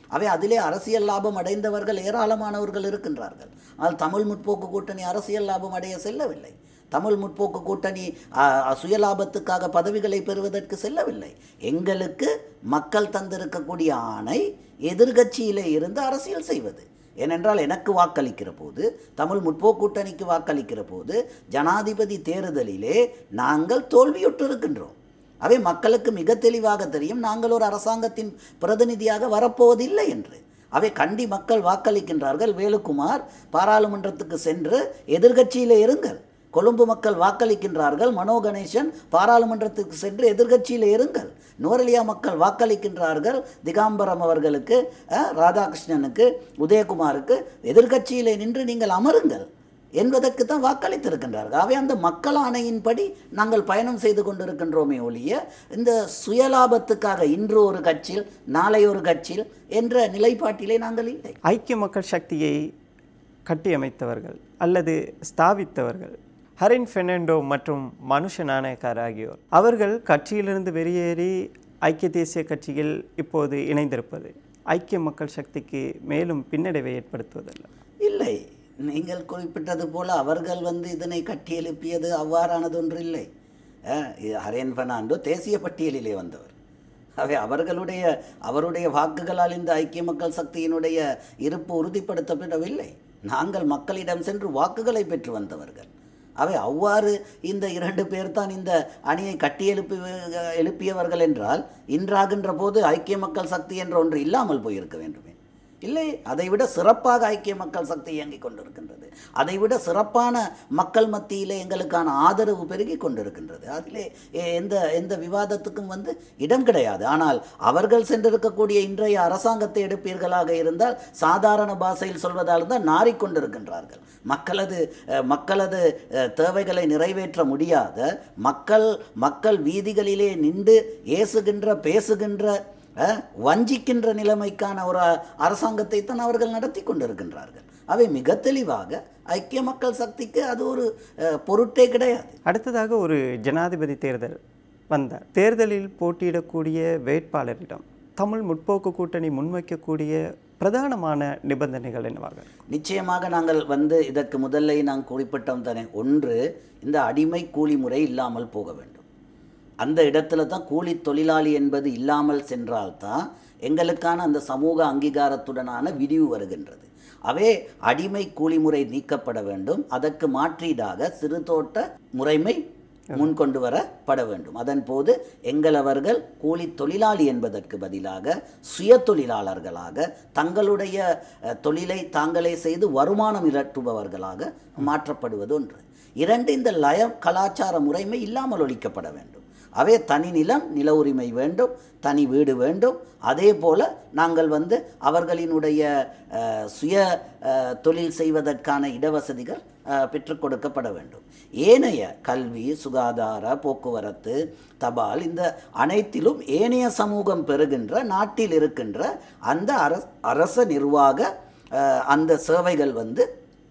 அவை அதிலே அரசியல் லாபம் அடைந்தவர்கள் ஏராளமானவர்கள் இருக்கின்றார்கள் ஆனால் தமிழ் முற்போக்கு கூட்டணி அரசியல் லாபம் அடைய செல்லவில்லை தமிழ் முற்போக்கு கூட்டணி அ, அ, சுயலாபத்துக்காக பதவிகளை பெறுவதற்கு செல்லவில்லை எங்களுக்கு மக்கள் தந்திருக்கக்கூடிய ஆணை எதிர்கட்சியிலே இருந்து அரசியல் செய்வது ஏனென்றால் எனக்கு வாக்களிக்கிற போது தமிழ் முற்போக்கு கூட்டணிக்கு வாக்களிக்கிற போது ஜனாதிபதி தேர்தலிலே நாங்கள் தோல்வியுற்றிருக்கின்றோம் அவை மக்களுக்கு மிக தெளிவாக தெரியும் நாங்கள் ஒரு அரசாங்கத்தின் பிரதிநிதியாக வரப்போவதில்லை என்று அவை கண்டி மக்கள் வாக்களிக்கின்றார்கள் வேலுக்குமார் பாராளுமன்றத்துக்கு சென்று எதிர்க்கட்சியிலே இருங்கள் கொழும்பு மக்கள் வாக்களிக்கின்றார்கள் மனோ கணேசன் பாராளுமன்றத்துக்கு சென்று எதிர்க்கட்சியில் இருங்கள் நுவரெலியா மக்கள் வாக்களிக்கின்றார்கள் திகாம்பரம் அவர்களுக்கு அஹ், ராதாகிருஷ்ணனுக்கு உதயகுமாருக்கு எதிர்க்கட்சியிலே நின்று நீங்கள் அமருங்கள் என்பதற்கு தான் வாக்களித்திருக்கின்றார்கள் அவை அந்த மக்கள் ஆணையின்படி நாங்கள் பயணம் செய்து கொண்டிருக்கின்றோமே ஒழிய இந்த சுயலாபத்துக்காக இன்று ஒரு கட்சியில் நாளை ஒரு கட்சியில் என்ற நிலைப்பாட்டிலே நாங்கள் இல்லை ஐக்கிய மக்கள் சக்தியை கட்டியமைத்தவர்கள் அல்லது ஸ்தாபித்தவர்கள் ஹரின் பெர்னாண்டோ மற்றும் மனுஷ நாணயக்கார் ஆகியோர் அவர்கள் கட்சியிலிருந்து வெளியேறி ஐக்கிய தேசிய கட்சியில் இப்போது இணைந்திருப்பது ஐக்கிய மக்கள் சக்திக்கு மேலும் பின்னடைவை ஏற்படுத்துவதல்ல இல்லை நீங்கள் குறிப்பிட்டது போல அவர்கள் வந்து இதனை கட்டி எழுப்பியது அவ்வாறானது ஒன்று இல்லை அஹ், இது ஹரேன் பெர்னாண்டோ தேசிய பட்டியலிலே வந்தவர் அவை அவர்களுடைய அவருடைய வாக்குகளால் இந்த ஐக்கிய மக்கள் சக்தியினுடைய இருப்பு உறுதிப்படுத்தப்படவில்லை நாங்கள் மக்களிடம் சென்று வாக்குகளை பெற்று வந்தவர்கள் அவை அவ்வாறு இந்த இரண்டு பேர் தான் இந்த அணியை கட்டி எழுப்பி எழுப்பியவர்கள் என்றால் இன்றாகின்ற போது ஐக்கிய மக்கள் சக்தி என்ற ஒன்று இல்லாமல் போயிருக்க வேண்டுமே இல்லை அதைவிட சிறப்பாக ஐக்கிய மக்கள் சக்தி இயங்கிக் கொண்டிருக்கின்றது அதைவிட சிறப்பான மக்கள் மத்தியிலே எங்களுக்கான ஆதரவு பெருகி கொண்டிருக்கின்றது அதிலே எ- எந்த எந்த விவாதத்துக்கும் வந்து இடம் கிடையாது ஆனால் அவர்கள் சென்றிருக்கக்கூடிய இன்றைய அரசாங்கத்தை எடுப்பீர்களாக இருந்தால் சாதாரண பாஷையில் சொல்வதால் தான் நாறிக்கொண்டிருக்கின்றார்கள் மக்களது அஹ், மக்களது அஹ், தேவைகளை நிறைவேற்ற முடியாத மக்கள் மக்கள் வீதிகளிலே நின்று ஏசுகின்ற பேசுகின்ற அஹ், வஞ்சிக்கின்ற நிலைமைக்கான ஒரு அரசாங்கத்தை தான் அவர்கள் நடத்தி கொண்டிருக்கின்றார்கள் அவை மிக தெளிவாக ஐக்கிய மக்கள் சக்திக்கு அது ஒரு அஹ், பொருட்டே கிடையாது அடுத்ததாக ஒரு ஜனாதிபதி தேர்தல் வந்தார் தேர்தலில் போட்டியிடக்கூடிய வேட்பாளரிடம் தமிழ் முற்போக்கு கூட்டணி முன்வைக்கக்கூடிய பிரதானமான நிபந்தனைகள் என்னவாக இருக்கும் நிச்சயமாக நாங்கள் வந்து இதற்கு முதல்ல நான் குறிப்பிட்டோம் தானே ஒன்று இந்த அடிமை கூலி முறை இல்லாமல் போக வேண்டும் அந்த இடத்துல தான் கூலி தொழிலாளி என்பது இல்லாமல் சென்றால்தான் எங்களுக்கான அந்த சமூக அங்கீகாரத்துடனான விரிவு வருகின்றது அவே அடிமை கூலி முறை நீக்கப்பட வேண்டும் அதற்கு மாற்றீடாக சிறுதோட்ட முறைமை முன்கொண்டு வரப்பட வேண்டும் அதன் போது எங்களவர்கள் கூலி தொழிலாளி என்பதற்கு பதிலாக சுய தொழிலாளர்களாக தங்களுடைய அஹ், தொழிலை தாங்களே செய்து வருமானம் இரட்டுபவர்களாக மாற்றப்படுவது ஒன்று இரண்டு இந்த லய கலாச்சார முறைமை இல்லாமல் ஒழிக்கப்பட வேண்டும் அவே தனி நிலம் நில உரிமை வேண்டும் தனி வீடு வேண்டும் அதே போல நாங்கள் வந்து அவர்களினுடைய அஹ், சுய அஹ், தொழில் செய்வதற்கான இடவசதிகள் அஹ், பெற்றுக் கொடுக்கப்பட வேண்டும் ஏனைய கல்வி சுகாதார போக்குவரத்து தபால் இந்த அனைத்திலும் ஏனைய சமூகம் பெறுகின்ற நாட்டில் இருக்கின்ற அந்த அரச அரச நிர்வாக அஹ், அந்த சேவைகள் வந்து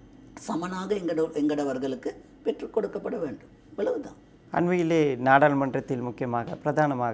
சமனாக எங்கட எங்கடவர்களுக்கு பெற்றுக் கொடுக்கப்பட வேண்டும் இவ்வளவுதான் அண்மையிலே நாடாளுமன்றத்தில் முக்கியமாக பிரதானமாக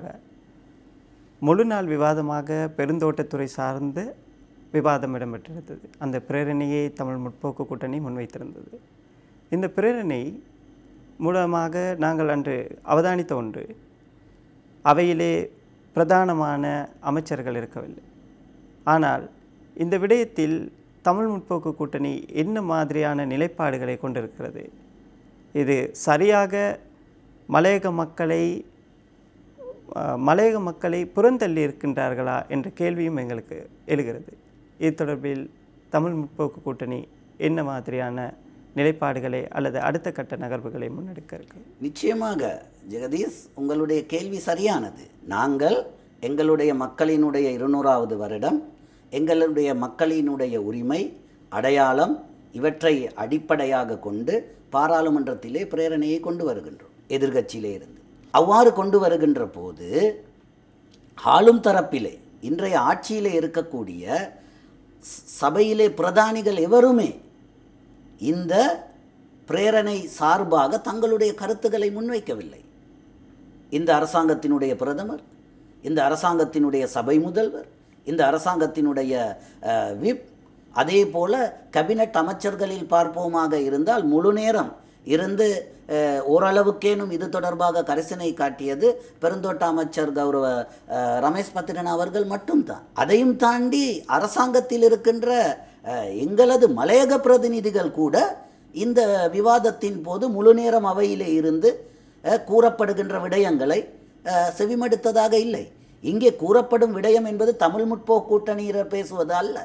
முழு நாள் விவாதமாக பெருந்தோட்டத்துறை சார்ந்த விவாதம் இடம்பெற்றிருந்தது அந்த பிரேரணையை தமிழ் முற்போக்கு கூட்டணி முன்வைத்திருந்தது இந்த பிரேரணை மூலமாக நாங்கள் அன்று அவதானித்த ஒன்று அவையிலே பிரதானமான அமைச்சர்கள் இருக்கவில்லை ஆனால் இந்த விடயத்தில் தமிழ் முற்போக்கு கூட்டணி என்ன மாதிரியான நிலைப்பாடுகளை கொண்டிருக்கிறது இது சரியாக மலையக மக்களை அஹ், மலையக மக்களை புறந்தள்ளி இருக்கின்றார்களா என்ற கேள்வியும் எங்களுக்கு எழுகிறது இது தொடர்பில் தமிழ் முற்போக்கு கூட்டணி என்ன மாதிரியான நிலைப்பாடுகளை அல்லது அடுத்த கட்ட நகர்வுகளை முன்னெடுக்க இருக்கு நிச்சயமாக ஜெகதீஷ் உங்களுடைய கேள்வி சரியானது நாங்கள் எங்களுடைய மக்களினுடைய இருநூறாவது வருடம் எங்களுடைய மக்களினுடைய உரிமை அடையாளம் இவற்றை அடிப்படையாக கொண்டு பாராளுமன்றத்திலே பிரேரணையை கொண்டு வருகின்றோம் எதிர்க்கட்சியிலே இருந்து அவ்வாறு கொண்டு வருகின்ற போது ஆளும் தரப்பிலே இன்றைய ஆட்சியிலே இருக்கக்கூடிய ச- சபையிலே பிரதானிகள் எவருமே இந்த பிரேரணை சார்பாக தங்களுடைய கருத்துக்களை முன்வைக்கவில்லை இந்த அரசாங்கத்தினுடைய பிரதமர் இந்த அரசாங்கத்தினுடைய சபை முதல்வர் இந்த அரசாங்கத்தினுடைய அஹ், விப் அதே போல கேபினட் அமைச்சர்களில் பார்ப்போமாக இருந்தால் முழு நேரம் இருந்து அஹ், ஓரளவுக்கேனும் இது தொடர்பாக கரிசனை காட்டியது பெருந்தோட்ட அமைச்சர் கௌரவ அஹ், ரமேஷ் பத்திரன் அவர்கள் மட்டும்தான் அதையும் தாண்டி அரசாங்கத்தில் இருக்கின்ற அஹ், எங்களது மலையக பிரதிநிதிகள் கூட இந்த விவாதத்தின் போது முழு நேரம் அவையிலே இருந்து அஹ், கூறப்படுகின்ற விடயங்களை அஹ், செவிமடுத்ததாக இல்லை இங்கே கூறப்படும் விடயம் என்பது தமிழ் முற்போக்கு கூட்டணியினர் பேசுவது அல்ல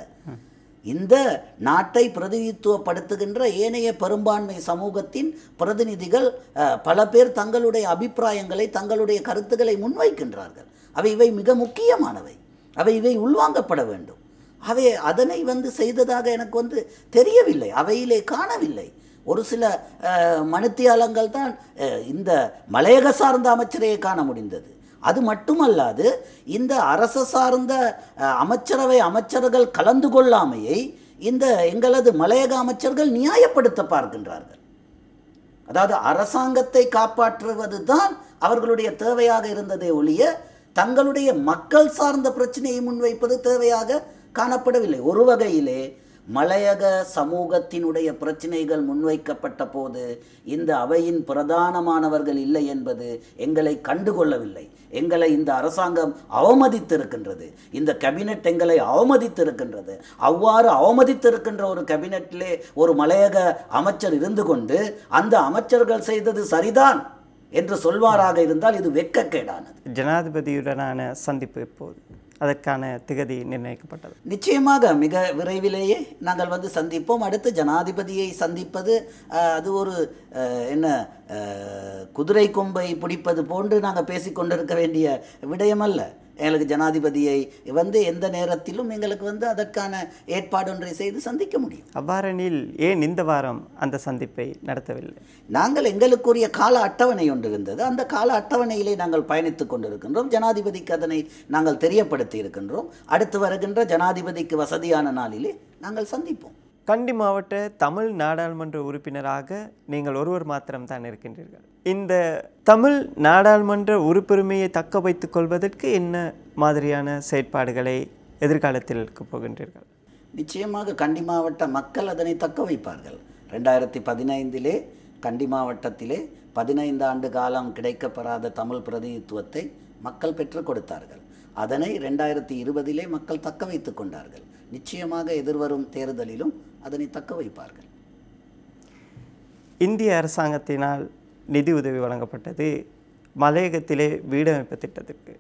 இந்த நாட்டை பிரதிநிதித்துவப்படுத்துகின்ற ஏனைய பெரும்பான்மை சமூகத்தின் பிரதிநிதிகள் அஹ், பல பேர் தங்களுடைய அபிப்பிராயங்களை தங்களுடைய கருத்துக்களை முன்வைக்கின்றார்கள் அவை இவை மிக முக்கியமானவை அவை இவை உள்வாங்கப்பட வேண்டும் அவை அதனை வந்து செய்ததாக எனக்கு வந்து தெரியவில்லை அவையிலே காணவில்லை ஒரு சில அஹ், மனுத்தியாளங்கள் தான் அஹ், இந்த மலையக சார்ந்த அமைச்சரையே காண முடிந்தது அது மட்டுமல்லாது இந்த அரசு சார்ந்த அஹ், அமைச்சரவை அமைச்சர்கள் கலந்து கொள்ளாமையை இந்த எங்களது மலையக அமைச்சர்கள் நியாயப்படுத்த பார்க்கின்றார்கள் அதாவது அரசாங்கத்தை காப்பாற்றுவது தான் அவர்களுடைய தேவையாக இருந்ததே ஒழிய தங்களுடைய மக்கள் சார்ந்த பிரச்சனையை முன்வைப்பது தேவையாக காணப்படவில்லை ஒரு வகையிலே மலையக சமூகத்தினுடைய பிரச்சனைகள் முன்வைக்கப்பட்ட போது இந்த அவையின் பிரதானமானவர்கள் இல்லை என்பது எங்களை கண்டுகொள்ளவில்லை எங்களை இந்த அரசாங்கம் அவமதித்திருக்கின்றது இந்த கேபினெட் எங்களை அவமதித்திருக்கின்றது அவ்வாறு அவமதித்திருக்கின்ற ஒரு கேபினெட்டிலே ஒரு மலையக அமைச்சர் இருந்து கொண்டு அந்த அமைச்சர்கள் செய்தது சரிதான் என்று சொல்வாராக இருந்தால் இது வெட்கக்கேடானது ஜனாதிபதியுடனான சந்திப்பு எப்போது அதற்கான திகதி நிர்ணயிக்கப்பட்டது நிச்சயமாக மிக விரைவிலேயே நாங்கள் வந்து சந்திப்போம் அடுத்து ஜனாதிபதியை சந்திப்பது அஹ், அது ஒரு அஹ், என்ன அஹ், குதிரை கொம்பை பிடிப்பது போன்று நாங்கள் பேசிக்கொண்டிருக்க வேண்டிய விடயமல்ல எங்களுக்கு ஜனாதிபதியை வந்து எந்த நேரத்திலும் எங்களுக்கு வந்து அதற்கான ஏற்பாடொன்றை செய்து சந்திக்க முடியும் அவ்வாறெனில் ஏன் இந்த வாரம் அந்த சந்திப்பை நடத்தவில்லை நாங்கள் எங்களுக்குரிய கால அட்டவணை ஒன்று இருந்தது அந்த கால அட்டவணையிலே நாங்கள் பயணித்துக் கொண்டிருக்கின்றோம் ஜனாதிபதிக்கு அதனை நாங்கள் தெரியப்படுத்தி இருக்கின்றோம் அடுத்து வருகின்ற ஜனாதிபதிக்கு வசதியான நாளிலே நாங்கள் சந்திப்போம் கண்டி மாவட்ட தமிழ் நாடாளுமன்ற உறுப்பினராக நீங்கள் ஒருவர் மாத்திரம்தான் இருக்கின்றீர்கள் இந்த தமிழ் நாடாளுமன்ற உறுப்புரிமையை தக்க வைத்துக் கொள்வதற்கு என்ன மாதிரியான செயற்பாடுகளை எதிர்காலத்தில் இருக்கப் போகின்றீர்கள் நிச்சயமாக கண்டி மாவட்ட மக்கள் அதனை தக்க வைப்பார்கள் ரெண்டாயிரத்தி பதினைந்திலே கண்டி மாவட்டத்திலே பதினைந்து ஆண்டு காலம் கிடைக்கப்பெறாத தமிழ் பிரதிநிதித்துவத்தை மக்கள் பெற்றுக் கொடுத்தார்கள் அதனை ரெண்டாயிரத்தி இருபதிலே மக்கள் தக்க வைத்துக் கொண்டார்கள் நிச்சயமாக எதிர்வரும் தேர்தலிலும் அதனை தக்க வைப்பார்கள் இந்திய அரசாங்கத்தினால் நிதி உதவி வழங்கப்பட்டது மலையகத்திலே வீடமைப்பு திட்டத்திற்கு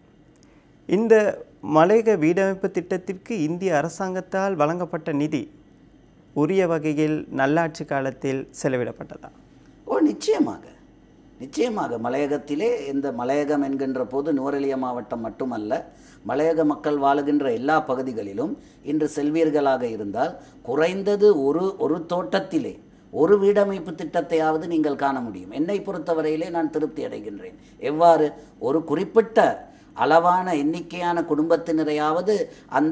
இந்த மலையக வீடமைப்பு திட்டத்திற்கு இந்திய அரசாங்கத்தால் வழங்கப்பட்ட நிதி உரிய வகையில் நல்லாட்சி காலத்தில் செலவிடப்பட்டதா ஓ நிச்சயமாக நிச்சயமாக மலையகத்திலே இந்த மலையகம் என்கின்ற போது நுவரெலியா மாவட்டம் மட்டுமல்ல மலையக மக்கள் வாழுகின்ற எல்லா பகுதிகளிலும் இன்று செல்வீர்களாக இருந்தால் குறைந்தது ஒரு ஒரு தோட்டத்திலே ஒரு வீடமைப்பு திட்டத்தையாவது நீங்கள் காண முடியும் என்னை பொறுத்தவரையிலே நான் திருப்தி அடைகின்றேன் எவ்வாறு ஒரு குறிப்பிட்ட அளவான எண்ணிக்கையான குடும்பத்தினரையாவது அந்த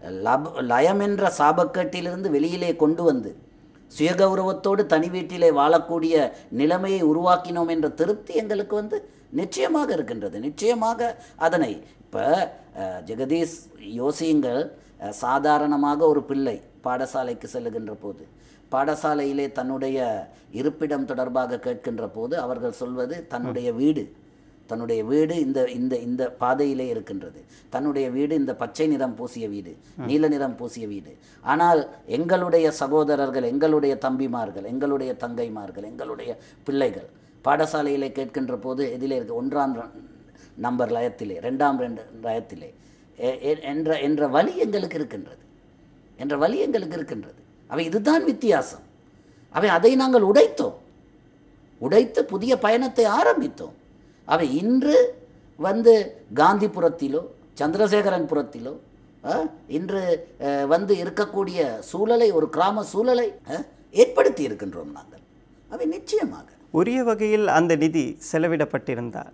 லப லயம் என்ற சாபக்கேட்டிலிருந்து வெளியிலே கொண்டு வந்து சுயகௌரவத்தோடு தனி வீட்டிலே வாழக்கூடிய நிலைமையை உருவாக்கினோம் என்ற திருப்தி எங்களுக்கு வந்து நிச்சயமாக இருக்கின்றது நிச்சயமாக அதனை இப்போ ஜெகதீஷ் யோசியுங்கள் அஹ், சாதாரணமாக ஒரு பிள்ளை பாடசாலைக்கு செல்லுகின்ற போது பாடசாலையிலே தன்னுடைய இருப்பிடம் தொடர்பாக கேட்கின்ற போது அவர்கள் சொல்வது தன்னுடைய வீடு தன்னுடைய வீடு இந்த இந்த இந்த பாதையிலே இருக்கின்றது தன்னுடைய வீடு இந்த பச்சை நிறம் பூசிய வீடு நீல நிறம் பூசிய வீடு ஆனால் எங்களுடைய சகோதரர்கள் எங்களுடைய தம்பிமார்கள் எங்களுடைய தங்கைமார்கள் எங்களுடைய பிள்ளைகள் பாடசாலையிலே கேட்கின்ற போது எதிலே இருக்கு ஒன்றாம் ர- நம்பர் லயத்திலே ரெண்டாம் ரெண்டு லயத்திலே எ- எ- என்ற என்ற வழி எங்களுக்கு இருக்கின்றது என்ற வழி எங்களுக்கு இருக்கின்றது அவை இதுதான் வித்தியாசம் அவை அதை நாங்கள் உடைத்தோம் உடைத்து புதிய பயணத்தை ஆரம்பித்தோம் அவை இன்று வந்து காந்திபுரத்திலோ சந்திரசேகரன்புரத்திலோ அஹ், இன்று அஹ், வந்து இருக்கக்கூடிய சூழலை ஒரு கிராம சூழலை அஹ், ஏற்படுத்தி இருக்கின்றோம் நாங்கள் அவை நிச்சயமாக உரிய வகையில் அந்த நிதி செலவிடப்பட்டிருந்தால்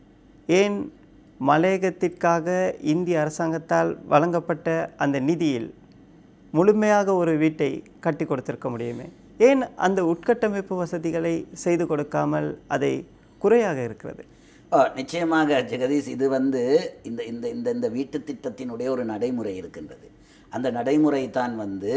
ஏன் மலையகத்திற்காக இந்திய அரசாங்கத்தால் வழங்கப்பட்ட அந்த நிதியில் முழுமையாக ஒரு வீட்டை கட்டி கொடுத்திருக்க முடியுமே ஏன் அந்த உட்கட்டமைப்பு வசதிகளை செய்து கொடுக்காமல் அதை குறையாக இருக்கிறது ஆ, நிச்சயமாக ஜெகதீஷ் இது வந்து இந்த இந்த இந்த இந்த வீட்டு திட்டத்தினுடைய ஒரு நடைமுறை இருக்கின்றது அந்த நடைமுறை தான் வந்து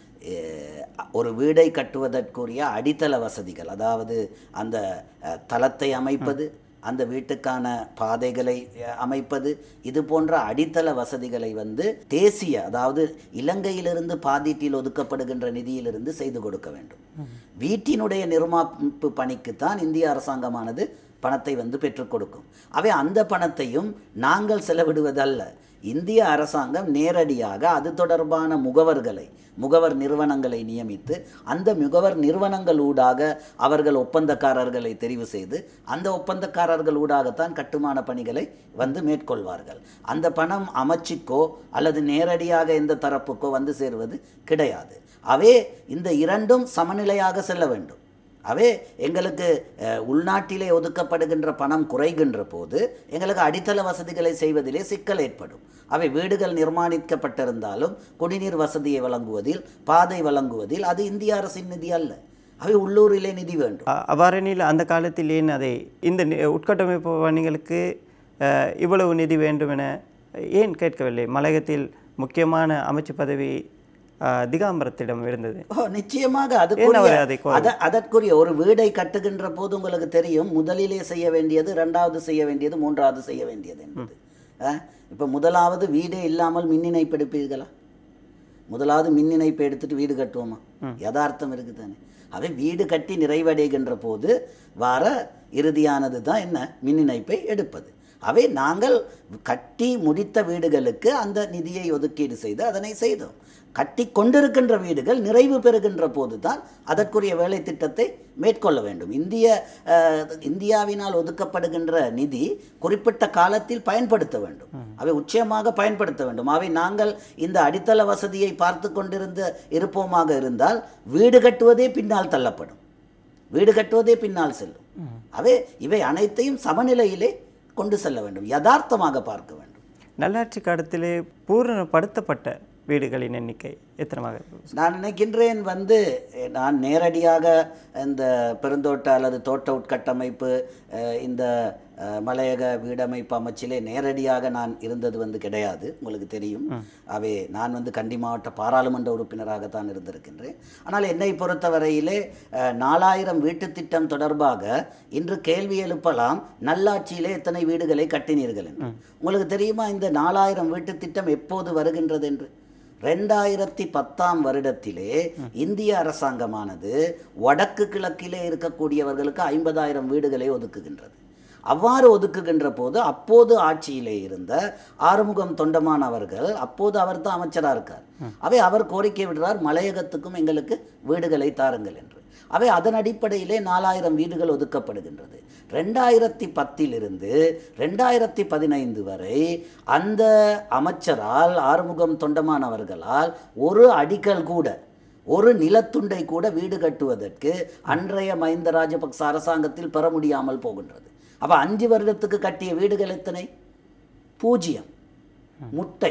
அஹ், ஒரு வீடை கட்டுவதற்குரிய அடித்தள வசதிகள் அதாவது அந்த அஹ், தளத்தை அமைப்பது அந்த வீட்டுக்கான பாதைகளை அஹ், அமைப்பது இது போன்ற அடித்தள வசதிகளை வந்து தேசிய அதாவது இலங்கையிலிருந்து பாதீட்டில் ஒதுக்கப்படுகின்ற நிதியிலிருந்து செய்து கொடுக்க வேண்டும் வீட்டினுடைய நிர்மாப்பு பணிக்குத்தான் இந்திய அரசாங்கமானது பணத்தை வந்து பெற்றுக் கொடுக்கும் அவை அந்த பணத்தையும் நாங்கள் செலவிடுவதல்ல இந்திய அரசாங்கம் நேரடியாக அது தொடர்பான முகவர்களை முகவர் நிறுவனங்களை நியமித்து அந்த முகவர் நிறுவனங்கள் ஊடாக அவர்கள் ஒப்பந்தக்காரர்களை தெரிவு செய்து அந்த ஒப்பந்தக்காரர்கள் ஊடாகத்தான் கட்டுமான பணிகளை வந்து மேற்கொள்வார்கள் அந்த பணம் அமைச்சுக்கோ அல்லது நேரடியாக எந்த தரப்புக்கோ வந்து சேருவது கிடையாது அவே இந்த இரண்டும் சமநிலையாக செல்ல வேண்டும் அவே எங்களுக்கு அஹ், உள்நாட்டிலே ஒதுக்கப்படுகின்ற பணம் குறைகின்ற போது எங்களுக்கு அடித்தள வசதிகளை செய்வதிலே சிக்கல் ஏற்படும் அவை வீடுகள் நிர்மாணிக்கப்பட்டிருந்தாலும் குடிநீர் வசதியை வழங்குவதில் பாதை வழங்குவதில் அது இந்திய அரசின் நிதி அல்ல அவை உள்ளூரிலே நிதி வேண்டும் அ- அவ்வாறெனில் அந்த காலத்தில் ஏன் அதை இந்த நி- உட்கட்டமைப்பு பணிகளுக்கு அஹ், இவ்வளவு நிதி வேண்டும் என ஏன் கேட்கவில்லை மலையகத்தில் முக்கியமான அமைச்சு பதவி அஹ், திகாம்பரத்திடம் இருந்தது ஓ நிச்சயமாக ஏன் அதுக்குரிய அவர் அதை கோர- அத அதற்குரிய ஒரு வீடை கட்டுகின்ற போது உங்களுக்கு தெரியும் முதலிலே செய்ய வேண்டியது இரண்டாவது செய்ய வேண்டியது மூன்றாவது செய்ய வேண்டியது என்பது இப்போ முதலாவது வீடே இல்லாமல் மின் இணைப்பு எடுப்பீர்களா முதலாவது மின் இணைப்பை எடுத்துட்டு வீடு கட்டுவோமா யதார்த்தம் இருக்குது தானே அவை வீடு கட்டி நிறைவடைகின்ற போது வர இறுதியானது தான் என்ன மின் இணைப்பை எடுப்பது அவை நாங்கள் கட்டி முடித்த வீடுகளுக்கு அந்த நிதியை ஒதுக்கீடு செய்து அதனை செய்தோம் கட்டி கொண்டிருக்கின்ற வீடுகள் நிறைவு பெறுகின்ற போது தான் அதற்குரிய வேலை திட்டத்தை மேற்கொள்ள வேண்டும் இந்திய அஹ், இந்தியாவினால் ஒதுக்கப்படுகின்ற நிதி குறிப்பிட்ட காலத்தில் பயன்படுத்த வேண்டும் அவை உச்சயமாக பயன்படுத்த வேண்டும் அவை நாங்கள் இந்த அடித்தள வசதியை பார்த்து கொண்டிருந்த இருப்போமாக இருந்தால் வீடு கட்டுவதே பின்னால் தள்ளப்படும் வீடு கட்டுவதே பின்னால் செல்லும் அவை இவை அனைத்தையும் சமநிலையிலே கொண்டு செல்ல வேண்டும் யதார்த்தமாக பார்க்க வேண்டும் நல்லாட்சி காலத்திலே பூரணப்படுத்தப்பட்ட வீடுகளின் எண்ணிக்கை எத்தனமாக இருக்கும்? நான் நினைக்கின்றேன் வந்து அஹ், நான் நேரடியாக இந்த பெருந்தோட்ட அல்லது தோட்ட உட்கட்டமைப்பு அஹ், இந்த அஹ், மலையக வீடமைப்பு அமைச்சிலே நேரடியாக நான் இருந்தது வந்து கிடையாது உங்களுக்கு தெரியும் அவை நான் வந்து கண்டி மாவட்ட பாராளுமன்ற உறுப்பினராகத்தான் இருந்திருக்கின்றேன் ஆனால் என்னை பொறுத்தவரையிலே அஹ், நாலாயிரம் வீட்டுத் திட்டம் தொடர்பாக இன்று கேள்வி எழுப்பலாம் நல்லாட்சியிலே எத்தனை வீடுகளை கட்டினீர்கள் என்று உங்களுக்கு தெரியுமா இந்த நாலாயிரம் வீட்டுத் திட்டம் எப்போது வருகின்றது என்று ரெண்டாயிரத்தி பத்தாம் வருடத்திலே இந்திய அரசாங்கமானது வடக்கு கிழக்கிலே இருக்கக்கூடியவர்களுக்கு ஐம்பதாயிரம் வீடுகளை ஒதுக்குகின்றது அவ்வாறு ஒதுக்குகின்ற போது அப்போது ஆட்சியிலே இருந்த ஆறுமுகம் தொண்டமான் அவர்கள் அப்போது அவர் தான் அமைச்சராக இருக்கார் அவை அவர் கோரிக்கை விடுறார் மலையகத்துக்கும் எங்களுக்கு வீடுகளை தாருங்கள் என்று அவை அதன் அடிப்படையிலே நாலாயிரம் வீடுகள் ஒதுக்கப்படுகின்றது ரெண்டாயிரத்தி பத்திலிருந்து ரெண்டாயிரத்தி பதினைந்து வரை அந்த அமைச்சரால் ஆறுமுகம் தொண்டமான் அவர்களால் ஒரு அடிக்கல் கூட ஒரு நிலத்துண்டை கூட வீடு கட்டுவதற்கு அன்றைய மஹிந்த ராஜபக்ச அரசாங்கத்தில் பெற முடியாமல் போகின்றது அப்ப அஞ்சு வருடத்துக்கு கட்டிய வீடுகள் எத்தனை பூஜ்ஜியம் முட்டை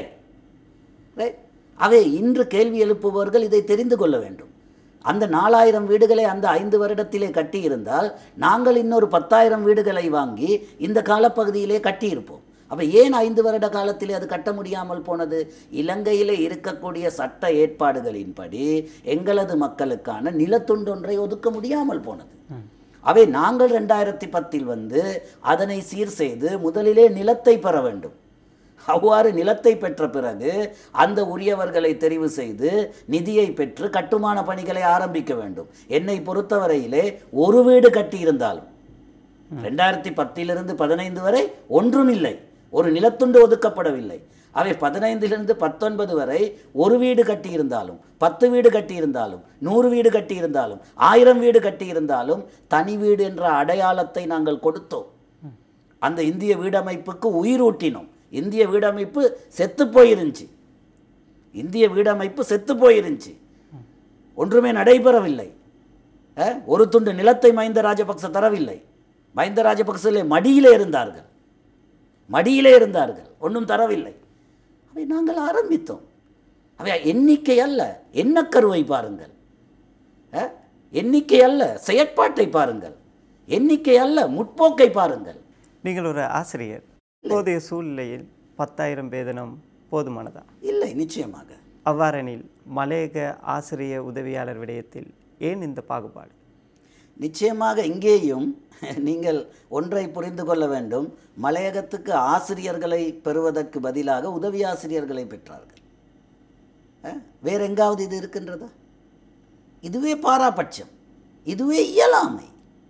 ரைட் அவை இன்று கேள்வி எழுப்புபவர்கள் இதை தெரிந்து கொள்ள வேண்டும் அந்த நாலாயிரம் வீடுகளை அந்த ஐந்து வருடத்திலே கட்டியிருந்தால் நாங்கள் இன்னொரு பத்தாயிரம் வீடுகளை வாங்கி இந்த காலப்பகுதியிலே கட்டியிருப்போம் அப்போ ஏன் ஐந்து வருட காலத்திலே அது கட்ட முடியாமல் போனது இலங்கையிலே இருக்கக்கூடிய சட்ட ஏற்பாடுகளின்படி எங்களது மக்களுக்கான நிலத்துண்டொன்றை ஒதுக்க முடியாமல் போனது அவை நாங்கள் ரெண்டாயிரத்தி பத்தில் வந்து அதனை சீர் செய்து முதலிலே நிலத்தை பெற வேண்டும் அவ்வாறு நிலத்தை பெற்ற பிறகு அந்த உரியவர்களை தெரிவு செய்து நிதியை பெற்று கட்டுமான பணிகளை ஆரம்பிக்க வேண்டும் என்னை பொறுத்தவரையிலே ஒரு வீடு கட்டியிருந்தாலும் ரெண்டாயிரத்தி பத்திலிருந்து பதினைந்து வரை ஒன்றும் இல்லை ஒரு நிலத்துண்டு ஒதுக்கப்படவில்லை அவை பதினைந்திலிருந்து பத்தொன்பது வரை ஒரு வீடு கட்டியிருந்தாலும் பத்து வீடு கட்டியிருந்தாலும் நூறு வீடு கட்டியிருந்தாலும் ஆயிரம் வீடு கட்டியிருந்தாலும் தனி வீடு என்ற அடையாளத்தை நாங்கள் கொடுத்தோம் அந்த இந்திய வீடமைப்புக்கு உயிரூட்டினோம் இந்திய வீடமைப்பு செத்து போயிருந்துச்சு இந்திய வீடமைப்பு செத்து போயிருந்துச்சு ஒன்றுமே நடைபெறவில்லை அஹ், ஒரு துண்டு நிலத்தை மஹிந்த ராஜபக்ச தரவில்லை மஹிந்த ராஜபக்சலே மடியிலே இருந்தார்கள் மடியிலே இருந்தார்கள் ஒன்றும் தரவில்லை அவை நாங்கள் ஆரம்பித்தோம் அவை எண்ணிக்கை அல்ல எண்ணக்கருவை பாருங்கள் அஹ், எண்ணிக்கை அல்ல செயற்பாட்டை பாருங்கள் எண்ணிக்கை அல்ல முற்போக்கை பாருங்கள் நீங்கள் ஒரு ஆசிரியர் இப்போதைய சூழ்நிலையில் பத்தாயிரம் வேதனம் போதுமானதா இல்லை நிச்சயமாக அவ்வாறெனில் மலையக ஆசிரிய உதவியாளர் விடயத்தில் ஏன் இந்த பாகுபாடு நிச்சயமாக இங்கேயும் நீங்கள் ஒன்றை புரிந்து கொள்ள வேண்டும் மலையகத்துக்கு ஆசிரியர்களை பெறுவதற்கு பதிலாக உதவி ஆசிரியர்களை பெற்றார்கள் அஹ், வேற எங்காவது இது இருக்கின்றதா இதுவே பாராபட்சம் இதுவே இயலாமை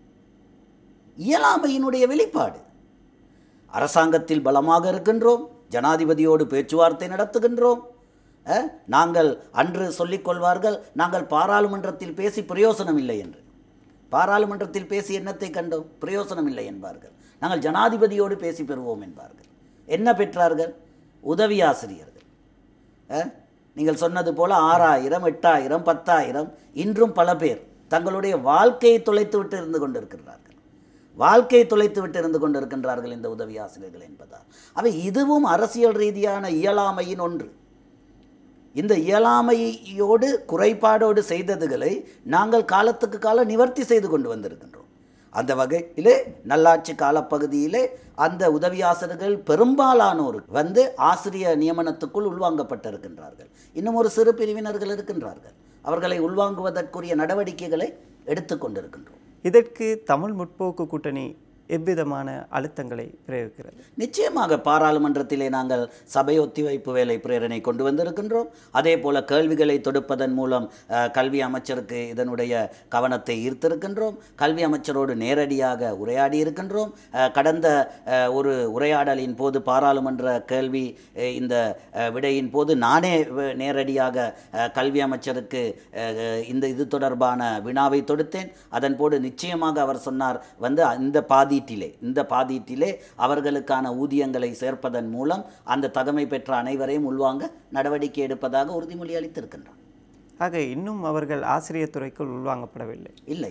இயலாமையினுடைய வெளிப்பாடு அரசாங்கத்தில் பலமாக இருக்கின்றோம் ஜனாதிபதியோடு பேச்சுவார்த்தை நடத்துகின்றோம் அஹ், நாங்கள் அன்று சொல்லிக் கொள்வார்கள் நாங்கள் பாராளுமன்றத்தில் பேசி பிரயோசனம் இல்லை என்று பாராளுமன்றத்தில் பேசி என்னத்தை கண்டோம் பிரயோசனம் இல்லை என்பார்கள் நாங்கள் ஜனாதிபதியோடு பேசி பெறுவோம் என்பார்கள் என்ன பெற்றார்கள் உதவி ஆசிரியர்கள் அஹ், நீங்கள் சொன்னது போல ஆறாயிரம் எட்டாயிரம் பத்தாயிரம் இன்றும் பல பேர் தங்களுடைய வாழ்க்கையை தொலைத்து விட்டு இருந்து கொண்டிருக்கிறார்கள் வாழ்க்கையை தொலைத்து விட்டு இருந்து கொண்டிருக்கின்றார்கள் இந்த உதவி ஆசிரியர்கள் என்பதால் அவை இதுவும் அரசியல் ரீதியான இயலாமையின் ஒன்று இந்த இயலாமையோடு குறைபாடோடு செய்ததுகளை நாங்கள் காலத்துக்கு காலம் நிவர்த்தி செய்து கொண்டு வந்திருக்கின்றோம் அந்த வகையிலே நல்லாட்சி காலப்பகுதியிலே அந்த உதவி ஆசிரியர்கள் பெரும்பாலானோர் வந்து ஆசிரிய நியமனத்துக்குள் உள்வாங்கப்பட்டிருக்கின்றார்கள் இன்னும் ஒரு சிறு பிரிவினர்கள் இருக்கின்றார்கள் அவர்களை உள்வாங்குவதற்குரிய நடவடிக்கைகளை எடுத்துக்கொண்டிருக்கின்றோம் இதற்கு தமிழ் முற்போக்கு கூட்டணி எவ்விதமான அழுத்தங்களை பிரயோகிக்கிறது நிச்சயமாக பாராளுமன்றத்திலே நாங்கள் சபை ஒத்திவைப்பு வேலை பிரேரணை கொண்டு வந்திருக்கின்றோம் அதே போல கேள்விகளை தொடுப்பதன் மூலம் அஹ், கல்வி அமைச்சருக்கு இதனுடைய கவனத்தை ஈர்த்திருக்கின்றோம் கல்வி அமைச்சரோடு நேரடியாக உரையாடி இருக்கின்றோம் அஹ், கடந்த அஹ், ஒரு உரையாடலின் போது பாராளுமன்ற கேள்வி அஹ், இந்த அஹ், விடையின் போது நானே வ- நேரடியாக அஹ், கல்வி அமைச்சருக்கு அஹ், இந்த இது தொடர்பான வினாவை தொடுத்தேன் அதன் போது நிச்சயமாக அவர் சொன்னார் வந்து இந்த பாதீட்டிலே இந்த பாதீட்டிலே அவர்களுக்கான ஊதியங்களை சேர்ப்பதன் மூலம் அந்த தகமை பெற்ற அனைவரையும் உள்வாங்க நடவடிக்கை எடுப்பதாக உறுதிமொழி அளித்திருக்கின்றார் ஆக இன்னும் அவர்கள் ஆசிரியர் துறைக்குள் உள்வாங்கப்படவில்லை இல்லை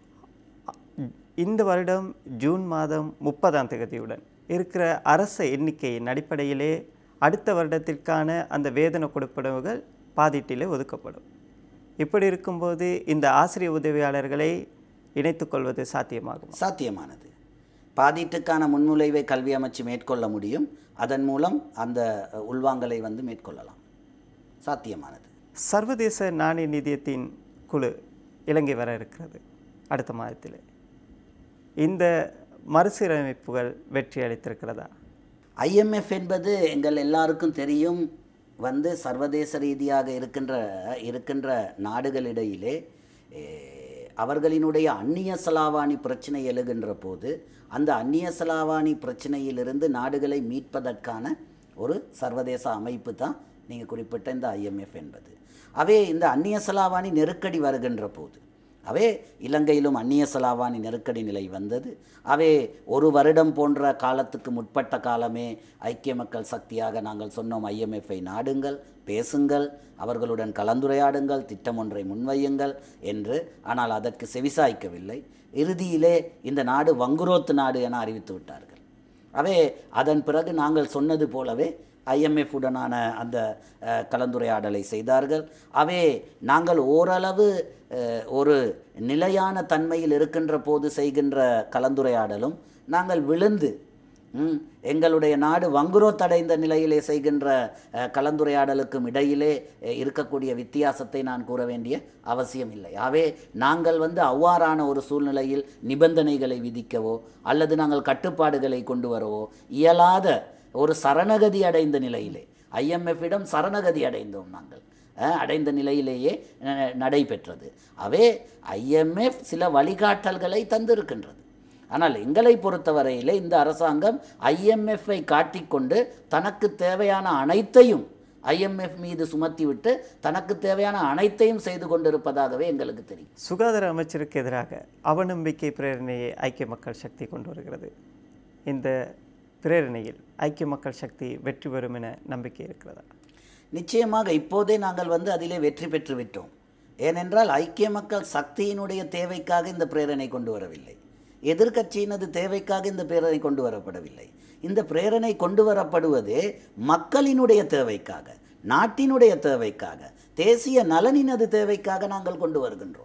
இந்த வருடம் ஜூன் மாதம் முப்பதாம் தேதியுடன் இருக்கிற அரச எண்ணிக்கையின் அடிப்படையிலே அடுத்த வருடத்திற்கான அந்த வேதனை கொடுப்பனவுகள் பாதீட்டிலே ஒதுக்கப்படும் இப்படி இருக்கும்போது இந்த ஆசிரியர் உதவியாளர்களை இணைத்துக்கொள்வது சாத்தியமாகும் சாத்தியமானது பாதீட்டுக்கான முன்னுழைவை கல்வி அமைச்சு மேற்கொள்ள முடியும் அதன் மூலம் அந்த அஹ், உள்வாங்கலை வந்து மேற்கொள்ளலாம் சாத்தியமானது சர்வதேச நாணய நிதியத்தின் குழு இலங்கை வர இருக்கிறது அடுத்த மாதத்தில் இந்த மறுசீரமைப்புகள் வெற்றி அளித்திருக்கிறதா ஐஎம்எஃப் என்பது எங்கள் எல்லாருக்கும் தெரியும் வந்து சர்வதேச ரீதியாக இருக்கின்ற இருக்கின்ற நாடுகளிடையிலே eh, அவர்களினுடைய அந்நிய செலாவாணி பிரச்சனை எழுகின்ற போது அந்த அந்நிய செலாவாணி பிரச்சனையிலிருந்து நாடுகளை மீட்பதற்கான ஒரு சர்வதேச அமைப்பு தான் நீங்கள் குறிப்பிட்ட இந்த ஐஎம்எஃப் என்பது அவே இந்த அந்நிய செலாவாணி நெருக்கடி வருகின்ற போது அவே இலங்கையிலும் அந்நிய செலாவாணி நெருக்கடி நிலை வந்தது அவே ஒரு வருடம் போன்ற காலத்துக்கு முற்பட்ட காலமே ஐக்கிய மக்கள் சக்தியாக நாங்கள் சொன்னோம் ஐஎம்எஃப்ஐ நாடுங்கள் பேசுங்கள் அவர்களுடன் கலந்துரையாடுங்கள் திட்டம் ஒன்றை முன்வையுங்கள் என்று ஆனால் அதற்கு செவிசாய்க்கவில்லை இறுதியிலே இந்த நாடு வங்குரோத்து நாடு என அறிவித்து விட்டார்கள் அவே அதன் பிறகு நாங்கள் சொன்னது போலவே IMF உடனான அந்த அஹ், கலந்துரையாடலை செய்தார்கள் அவே நாங்கள் ஓரளவு அஹ், ஒரு நிலையான தன்மையில் இருக்கின்ற போது செய்கின்ற கலந்துரையாடலும் நாங்கள் விழுந்து ம், எங்களுடைய நாடு வங்குரோத்தடைந்த நிலையிலே செய்கின்ற அஹ், கலந்துரையாடலுக்கும் இடையிலே அஹ், இருக்கக்கூடிய வித்தியாசத்தை நான் கூற வேண்டிய அவசியம் இல்லை ஆகவே நாங்கள் வந்து அவ்வாறான ஒரு சூழ்நிலையில் நிபந்தனைகளை விதிக்கவோ அல்லது நாங்கள் கட்டுப்பாடுகளை கொண்டு வரவோ இயலாத ஒரு சரணகதி அடைந்த நிலையிலே ஐஎம்எஃப்பிடம் சரணகதி அடைந்தோம் நாங்கள் அஹ், அடைந்த நிலையிலேயே அஹ், நடைபெற்றது அவே ஐஎம்எஃப் சில வழிகாட்டல்களை தந்திருக்கின்றது ஆனால் எங்களை பொறுத்தவரையிலே இந்த அரசாங்கம் ஐஎம்எஃப்பை காட்டிக்கொண்டு தனக்கு தேவையான அனைத்தையும் ஐஎம்எஃப் மீது சுமத்திவிட்டு தனக்கு தேவையான அனைத்தையும் செய்து கொண்டிருப்பதாகவே எங்களுக்கு தெரியும் சுகாதார அமைச்சருக்கு எதிராக அவநம்பிக்கை பிரேரணையை ஐக்கிய மக்கள் சக்தி கொண்டு வருகிறது இந்த பிரேரணையில் ஐக்கிய மக்கள் சக்தி வெற்றி பெறும் என நம்பிக்கை இருக்கிறதா நிச்சயமாக இப்போதே நாங்கள் வந்து அதிலே வெற்றி பெற்று விட்டோம் ஏனென்றால் ஐக்கிய மக்கள் சக்தியினுடைய தேவைக்காக இந்த பிரேரணை கொண்டு வரவில்லை எதிர்க்கட்சியினது தேவைக்காக இந்த பிரேரணை கொண்டு வரப்படவில்லை இந்த பிரேரணை கொண்டு வரப்படுவதே மக்களினுடைய தேவைக்காக நாட்டினுடைய தேவைக்காக தேசிய நலனினது தேவைக்காக நாங்கள் கொண்டு வருகின்றோம்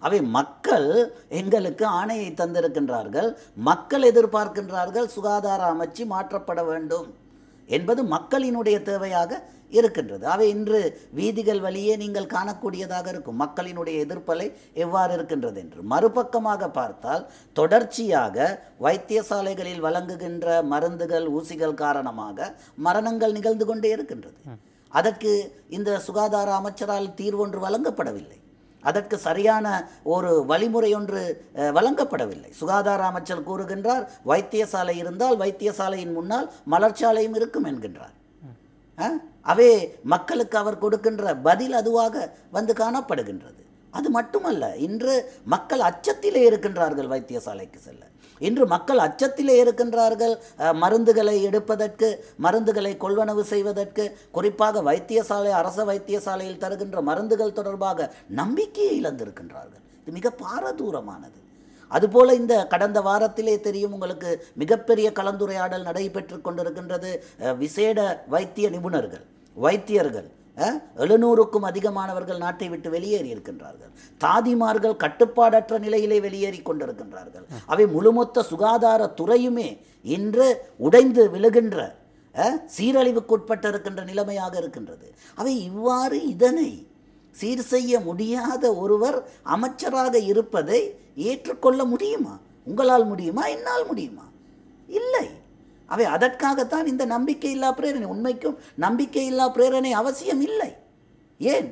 அவை மக்கள் எங்களுக்கு ஆணையை தந்திருக்கின்றார்கள் மக்கள் எதிர்பார்க்கின்றார்கள் சுகாதார அமைச்சு மாற்றப்பட வேண்டும் என்பது மக்களினுடைய தேவையாக இருக்கின்றது அவை இன்று வீதிகள் வழியே நீங்கள் காணக்கூடியதாக இருக்கும் மக்களினுடைய எதிர்ப்பலை எவ்வாறு இருக்கின்றது என்று மறுபக்கமாக பார்த்தால் தொடர்ச்சியாக வைத்தியசாலைகளில் வழங்குகின்ற மருந்துகள் ஊசிகள் காரணமாக மரணங்கள் நிகழ்ந்து கொண்டே இருக்கின்றது அதற்கு இந்த சுகாதார அமைச்சரால் தீர்வொன்று வழங்கப்படவில்லை அதற்கு சரியான ஒரு வழிமுறை ஒன்று அஹ், வழங்கப்படவில்லை சுகாதார அமைச்சர் கூறுகின்றார் வைத்தியசாலை இருந்தால் வைத்தியசாலையின் முன்னால் மலர்ச்சாலையும் இருக்கும் என்கின்றார் ஆ? அவே மக்களுக்கு அவர் கொடுக்கின்ற பதில் அதுவாக வந்து காணப்படுகின்றது அது மட்டுமல்ல இன்று மக்கள் அச்சத்திலே இருக்கின்றார்கள் வைத்தியசாலைக்கு செல்ல இன்று மக்கள் அச்சத்திலே இருக்கின்றார்கள் அஹ், மருந்துகளை எடுப்பதற்கு மருந்துகளை கொள்வனவு செய்வதற்கு குறிப்பாக வைத்தியசாலை அரச வைத்தியசாலையில் தருகின்ற மருந்துகள் தொடர்பாக நம்பிக்கையை இழந்திருக்கின்றார்கள் இது மிக பாரதூரமானது அதுபோல இந்த கடந்த வாரத்திலே தெரியும் உங்களுக்கு மிகப்பெரிய கலந்துரையாடல் நடைபெற்று கொண்டிருக்கின்றது அஹ், விசேட வைத்திய நிபுணர்கள் வைத்தியர்கள் அஹ், எழுநூறுக்கும் அதிகமானவர்கள் நாட்டை விட்டு வெளியேறி இருக்கின்றார்கள் தாதிமார்கள் கட்டுப்பாடற்ற நிலையிலே வெளியேறி கொண்டிருக்கின்றார்கள் அவை முழுமொத்த சுகாதார துறையுமே இன்று உடைந்து விழுகின்ற அஹ், சீரழிவுக்குட்பட்டு இருக்கின்ற நிலைமையாக இருக்கின்றது அவை இவ்வாறு இதனை சீர் செய்ய முடியாத ஒருவர் அமைச்சராக இருப்பதை ஏற்றுக்கொள்ள முடியுமா உங்களால் முடியுமா என்னால் முடியுமா இல்லை அவை அதற்காகத்தான் இந்த நம்பிக்கையில்லா பிரேரணை உண்மைக்கும் நம்பிக்கையில்லா பிரேரணை அவசியம் இல்லை ஏன்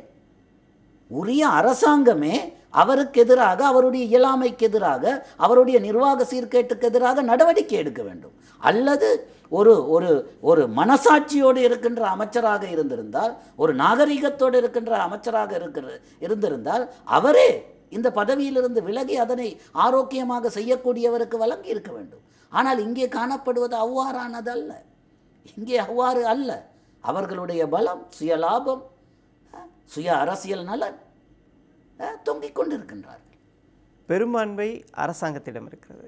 உரிய அரசாங்கமே அவருக்கு எதிராக அவருடைய இயலாமைக்கு எதிராக அவருடைய நிர்வாக சீர்கேட்டுக்கு எதிராக நடவடிக்கை எடுக்க வேண்டும் அல்லது ஒரு ஒரு ஒரு மனசாட்சியோடு இருக்கின்ற அமைச்சராக இருந்திருந்தால் ஒரு நாகரிகத்தோடு இருக்கின்ற அமைச்சராக இருக்கிற இருந்திருந்தால் அவரே இந்த பதவியிலிருந்து விலகி அதனை ஆரோக்கியமாக செய்யக்கூடியவருக்கு வழங்கி இருக்க வேண்டும் ஆனால் இங்கே காணப்படுவது அவ்வாறானதல்ல இங்கே அவ்வாறு அல்ல அவர்களுடைய பலம் சுய லாபம் அஹ், சுய அரசியல் நலன் அஹ், தொங்கிக் கொண்டிருக்கின்றார்கள் பெரும்பான்மை அரசாங்கத்திடம் இருக்கிறது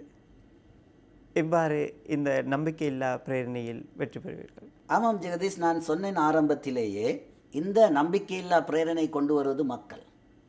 இவ்வாறு இந்த நம்பிக்கையில்லா பிரேரணையில் வெற்றி பெறுவீர்கள் ஆமாம் ஜெகதீஷ் நான் சொன்னேன் ஆரம்பத்திலேயே இந்த நம்பிக்கையில்லா பிரேரணை கொண்டு வருவது மக்கள்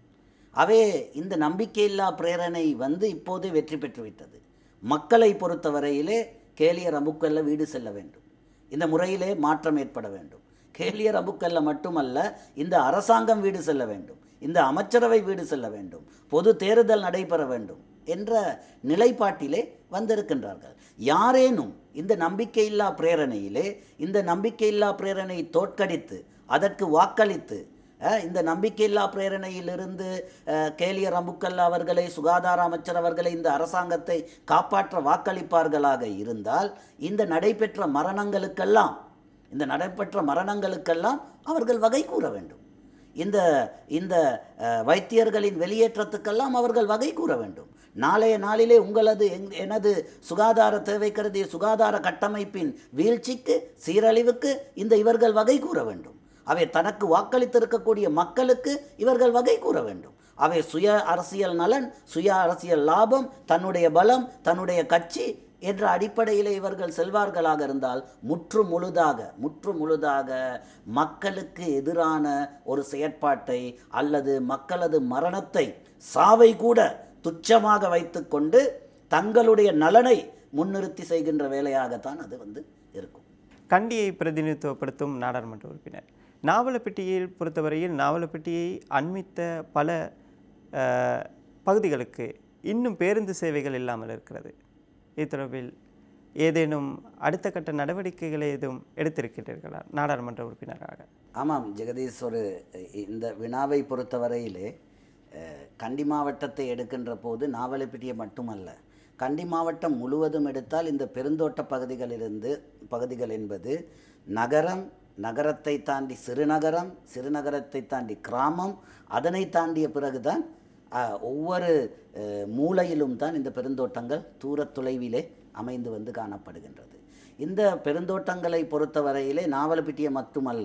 அவே இந்த நம்பிக்கையில்லா பிரேரணை வந்து இப்போதே வெற்றி பெற்றுவிட்டது மக்களை பொறுத்தவரையிலே கேலியர் அமுக்கல்ல வீடு செல்ல வேண்டும் இந்த முறையிலே மாற்றம் ஏற்பட வேண்டும் கேலியர் அமுக்கல்ல மட்டுமல்ல இந்த அரசாங்கம் வீடு செல்ல வேண்டும் இந்த அமைச்சரவை வீடு செல்ல வேண்டும் பொது தேர்தல் நடைபெற வேண்டும் என்ற நிலைப்பாட்டிலே வந்திருக்கின்றார்கள் யாரேனும் இந்த நம்பிக்கையில்லா பிரேரணையிலே இந்த நம்பிக்கையில்லா பிரேரணை தோற்கடித்து அதற்கு வாக்களித்து அஹ், இந்த நம்பிக்கையில்லா பிரேரணையிலிருந்து அஹ், கேலியர் அமுக்கல் அவர்களை சுகாதார அமைச்சர் அவர்களை இந்த அரசாங்கத்தை காப்பாற்ற வாக்களிப்பார்களாக இருந்தால் இந்த நடைபெற்ற மரணங்களுக்கெல்லாம் இந்த நடைபெற்ற மரணங்களுக்கெல்லாம் அவர்கள் வகை கூற வேண்டும் இந்த இந்த அஹ், வைத்தியர்களின் வெளியேற்றத்துக்கெல்லாம் அவர்கள் வகை கூற வேண்டும் நாளைய நாளிலே உங்களது எங் எனது சுகாதார தேவை கருதிய சுகாதார கட்டமைப்பின் வீழ்ச்சிக்கு சீரழிவுக்கு இந்த இவர்கள் வகை கூற வேண்டும் அவை தனக்கு வாக்களித்திருக்கக்கூடிய மக்களுக்கு இவர்கள் வகை கூற வேண்டும் அவை சுய அரசியல் நலன் சுய அரசியல் லாபம் தன்னுடைய பலம் தன்னுடைய கட்சி என்ற அடிப்படையில் இவர்கள் செல்வார்களாக இருந்தால் முற்று முழுதாக முற்று முழுதாக மக்களுக்கு எதிரான ஒரு செயற்பாட்டை அல்லது மக்களது மரணத்தை சாவை கூட துச்சமாக வைத்துக்கொண்டு தங்களுடைய நலனை முன்னிறுத்தி செய்கின்ற வேலையாகத்தான் அது வந்து இருக்கும் கண்டியை பிரதிநிதித்துவப்படுத்தும் நாடாளுமன்ற உறுப்பினர் நாவலப்பிட்டியில் பொறுத்தவரையில் நாவலப்பிட்டியை அண்மித்த பல அஹ், பகுதிகளுக்கு இன்னும் பேருந்து சேவைகள் இல்லாமல் இருக்கிறது இது தொடர்பில் ஏதேனும் அடுத்த கட்ட நடவடிக்கைகளை எதுவும் எடுத்திருக்கிறீர்களா நாடாளுமன்ற உறுப்பினராக ஆமாம் ஜெகதீஷ் ஒரு இந்த வினாவை பொறுத்தவரையிலே அஹ், கண்டி மாவட்டத்தை எடுக்கின்ற போது நாவலப்பிட்டியை மட்டுமல்ல கண்டி மாவட்டம் முழுவதும் எடுத்தால் இந்த பெருந்தோட்ட பகுதிகளிலிருந்து பகுதிகள் என்பது நகரம் நகரத்தை தாண்டி சிறுநகரம் சிறுநகரத்தை தாண்டி கிராமம் அதனை தாண்டிய பிறகுதான் அஹ், ஒவ்வொரு அஹ், மூலையிலும் தான் இந்த பெருந்தோட்டங்கள் தூரத் தொலைவிலே அமைந்து வந்து காணப்படுகின்றது இந்த பெருந்தோட்டங்களை பொறுத்தவரையிலே நாவலப்பிட்டியை மட்டுமல்ல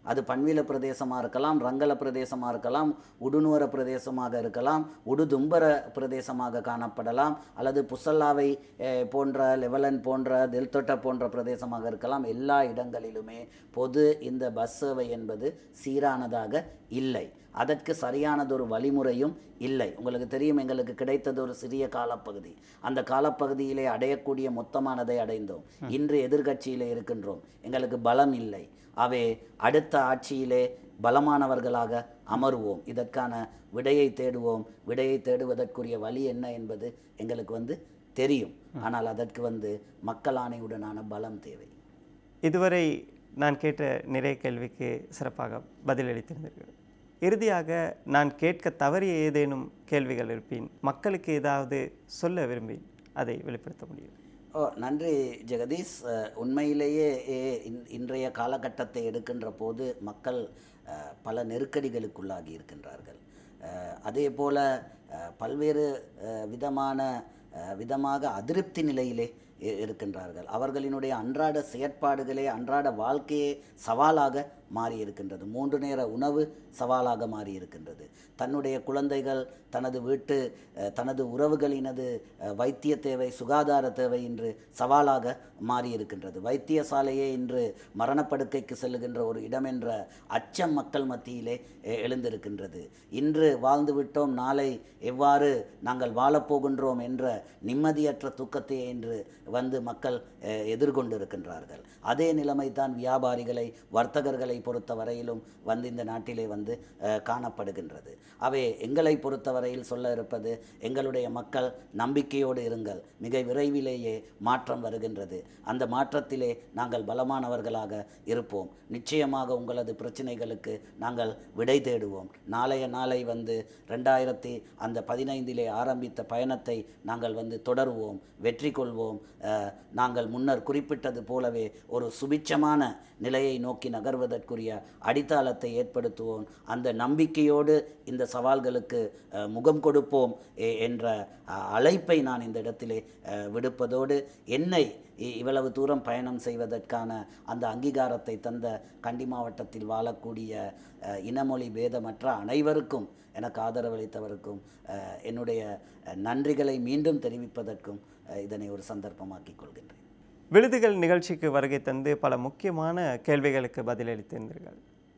அது பன்வீல பிரதேசமாக இருக்கலாம் ரங்கல பிரதேசமாக இருக்கலாம் உடுநுவர பிரதேசமாக இருக்கலாம் உடுதும்பர பிரதேசமாக காணப்படலாம் அல்லது புசல்லாவை அஹ், போன்ற லெவலன் போன்ற தெல்தொட்ட போன்ற பிரதேசமாக இருக்கலாம் எல்லா இடங்களிலுமே பொது இந்த பஸ் சேவை என்பது சீரானதாக இல்லை அதற்கு சரியானதொரு வழிமுறையும் இல்லை உங்களுக்கு தெரியும் எங்களுக்கு கிடைத்தது ஒரு சிறிய காலப்பகுதி அந்த காலப்பகுதியிலே அடையக்கூடிய மொத்தமானதை அடைந்தோம் இன்று எதிர்க்கட்சியிலே இருக்கின்றோம் எங்களுக்கு பலம் இல்லை அவை அடுத்த ஆட்சியிலே பலமானவர்களாக அமருவோம் இதற்கான விடையை தேடுவோம் விடையை தேடுவதற்குரிய வழி என்ன என்பது எங்களுக்கு வந்து தெரியும் ஆனால் அதற்கு வந்து மக்கள் ஆணையுடனான பலம் தேவை இதுவரை நான் கேட்ட நிறைய கேள்விக்கு சிறப்பாக பதிலளித்திருந்தீர்கள் இறுதியாக நான் கேட்க தவறிய ஏதேனும் கேள்விகள் இருப்பின் மக்களுக்கு ஏதாவது சொல்ல விரும்பி அதை வெளிப்படுத்த முடியும் ஓ நன்றி ஜெகதீஷ் அஹ், உண்மையிலேயே ஏ- இன்- இன்றைய காலகட்டத்தை எடுக்கின்ற போது மக்கள் அஹ், பல நெருக்கடிகளுக்குள்ளாகி இருக்கின்றார்கள் அஹ், அதே போல அஹ், பல்வேறு அஹ், விதமான அஹ், விதமாக அதிருப்தி நிலையிலே இ- இருக்கின்றார்கள் அவர்களினுடைய அன்றாட செயற்பாடுகளே அன்றாட வைக்கையே சவாலாக மாறி இருக்கின்றது மூன்று நேர உணவு சவாலாக மாறி இருக்கின்றது தன்னுடைய குழந்தைகள் தனது வீட்டு அஹ், தனது உறவுகளினது அஹ், வைத்திய தேவை சுகாதார தேவை இன்று சவாலாக மாறி இருக்கின்றது வைத்தியசாலையே இன்று மரணப்படுக்கைக்கு செல்லுகின்ற ஒரு இடம் என்ற அச்சம் மக்கள் மத்தியிலே எ- எழுந்திருக்கின்றது இன்று வாழ்ந்து விட்டோம் நாளை எவ்வாறு நாங்கள் வாழப்போகின்றோம் என்ற நிம்மதியற்ற தூக்கத்தை இன்று வந்து மக்கள் அஹ், எதிர்கொண்டிருக்கின்றார்கள் அதே நிலைமை தான் வியாபாரிகளை வர்த்தகர்களை பொறுத்த வரையிலும் வந்து இந்த நாட்டிலே வந்து அஹ், காணப்படுகின்றது அவை எங்களை பொறுத்தவரையில் சொல்ல இருப்பது எங்களுடைய மக்கள் நம்பிக்கையோடு இருங்கள் மிக விரைவிலேயே மாற்றம் வருகின்றது அந்த மாற்றத்திலே நாங்கள் பலமானவர்களாக இருப்போம் நிச்சயமாக உங்களது பிரச்சனைகளுக்கு நாங்கள் விடை தேடுவோம் நாளைய நாளை வந்து ரெண்டாயிரத்தி அந்த பதினைந்திலே ஆரம்பித்த பயணத்தை நாங்கள் வந்து தொடருவோம் வெற்றி கொள்வோம் அஹ், நாங்கள் முன்னர் குறிப்பிட்டது போலவே ஒரு சுபிட்சமான நிலையை நோக்கி நகர்வதற்குரிய அடித்தளத்தை ஏற்படுத்துவோம் அந்த நம்பிக்கையோடு இந்த சவால்களுக்கு அஹ், முகம் கொடுப்போம் எ- என்ற அஹ், அழைப்பை நான் இந்த இடத்திலே அஹ், விடுப்பதோடு என்னை இ- இவ்வளவு தூரம் பயணம் செய்வதற்கான அந்த அங்கீகாரத்தை தந்த கண்டி மாவட்டத்தில் வாழக்கூடிய அஹ், இனமொழி பேதமற்ற அனைவருக்கும் எனக்கு ஆதரவளித்தவருக்கும் அஹ், என்னுடைய அஹ், நன்றிகளை மீண்டும் தெரிவிப்பதற்கும் அஹ், இதனை ஒரு சந்தர்ப்பமாக்கிக் கொள்கின்றேன் விருதுகள் நிகழ்ச்சிக்கு வருகை தந்து பல முக்கியமான கேள்விகளுக்கு பதிலளித்திருந்தீர்கள்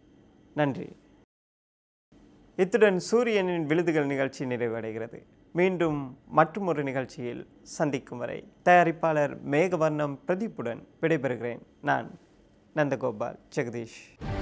நன்றி இத்துடன் சூரியனின் விருதுகள் நிகழ்ச்சி நிறைவடைகிறது மீண்டும் மற்றொரு நிகழ்ச்சியில் சந்திக்கும் வரை தயாரிப்பாளர் மேகவர்ணம் பிரதீப்புடன் விடைபெறுகிறேன் நான் நந்தகோபால் ஜெகதீஷ்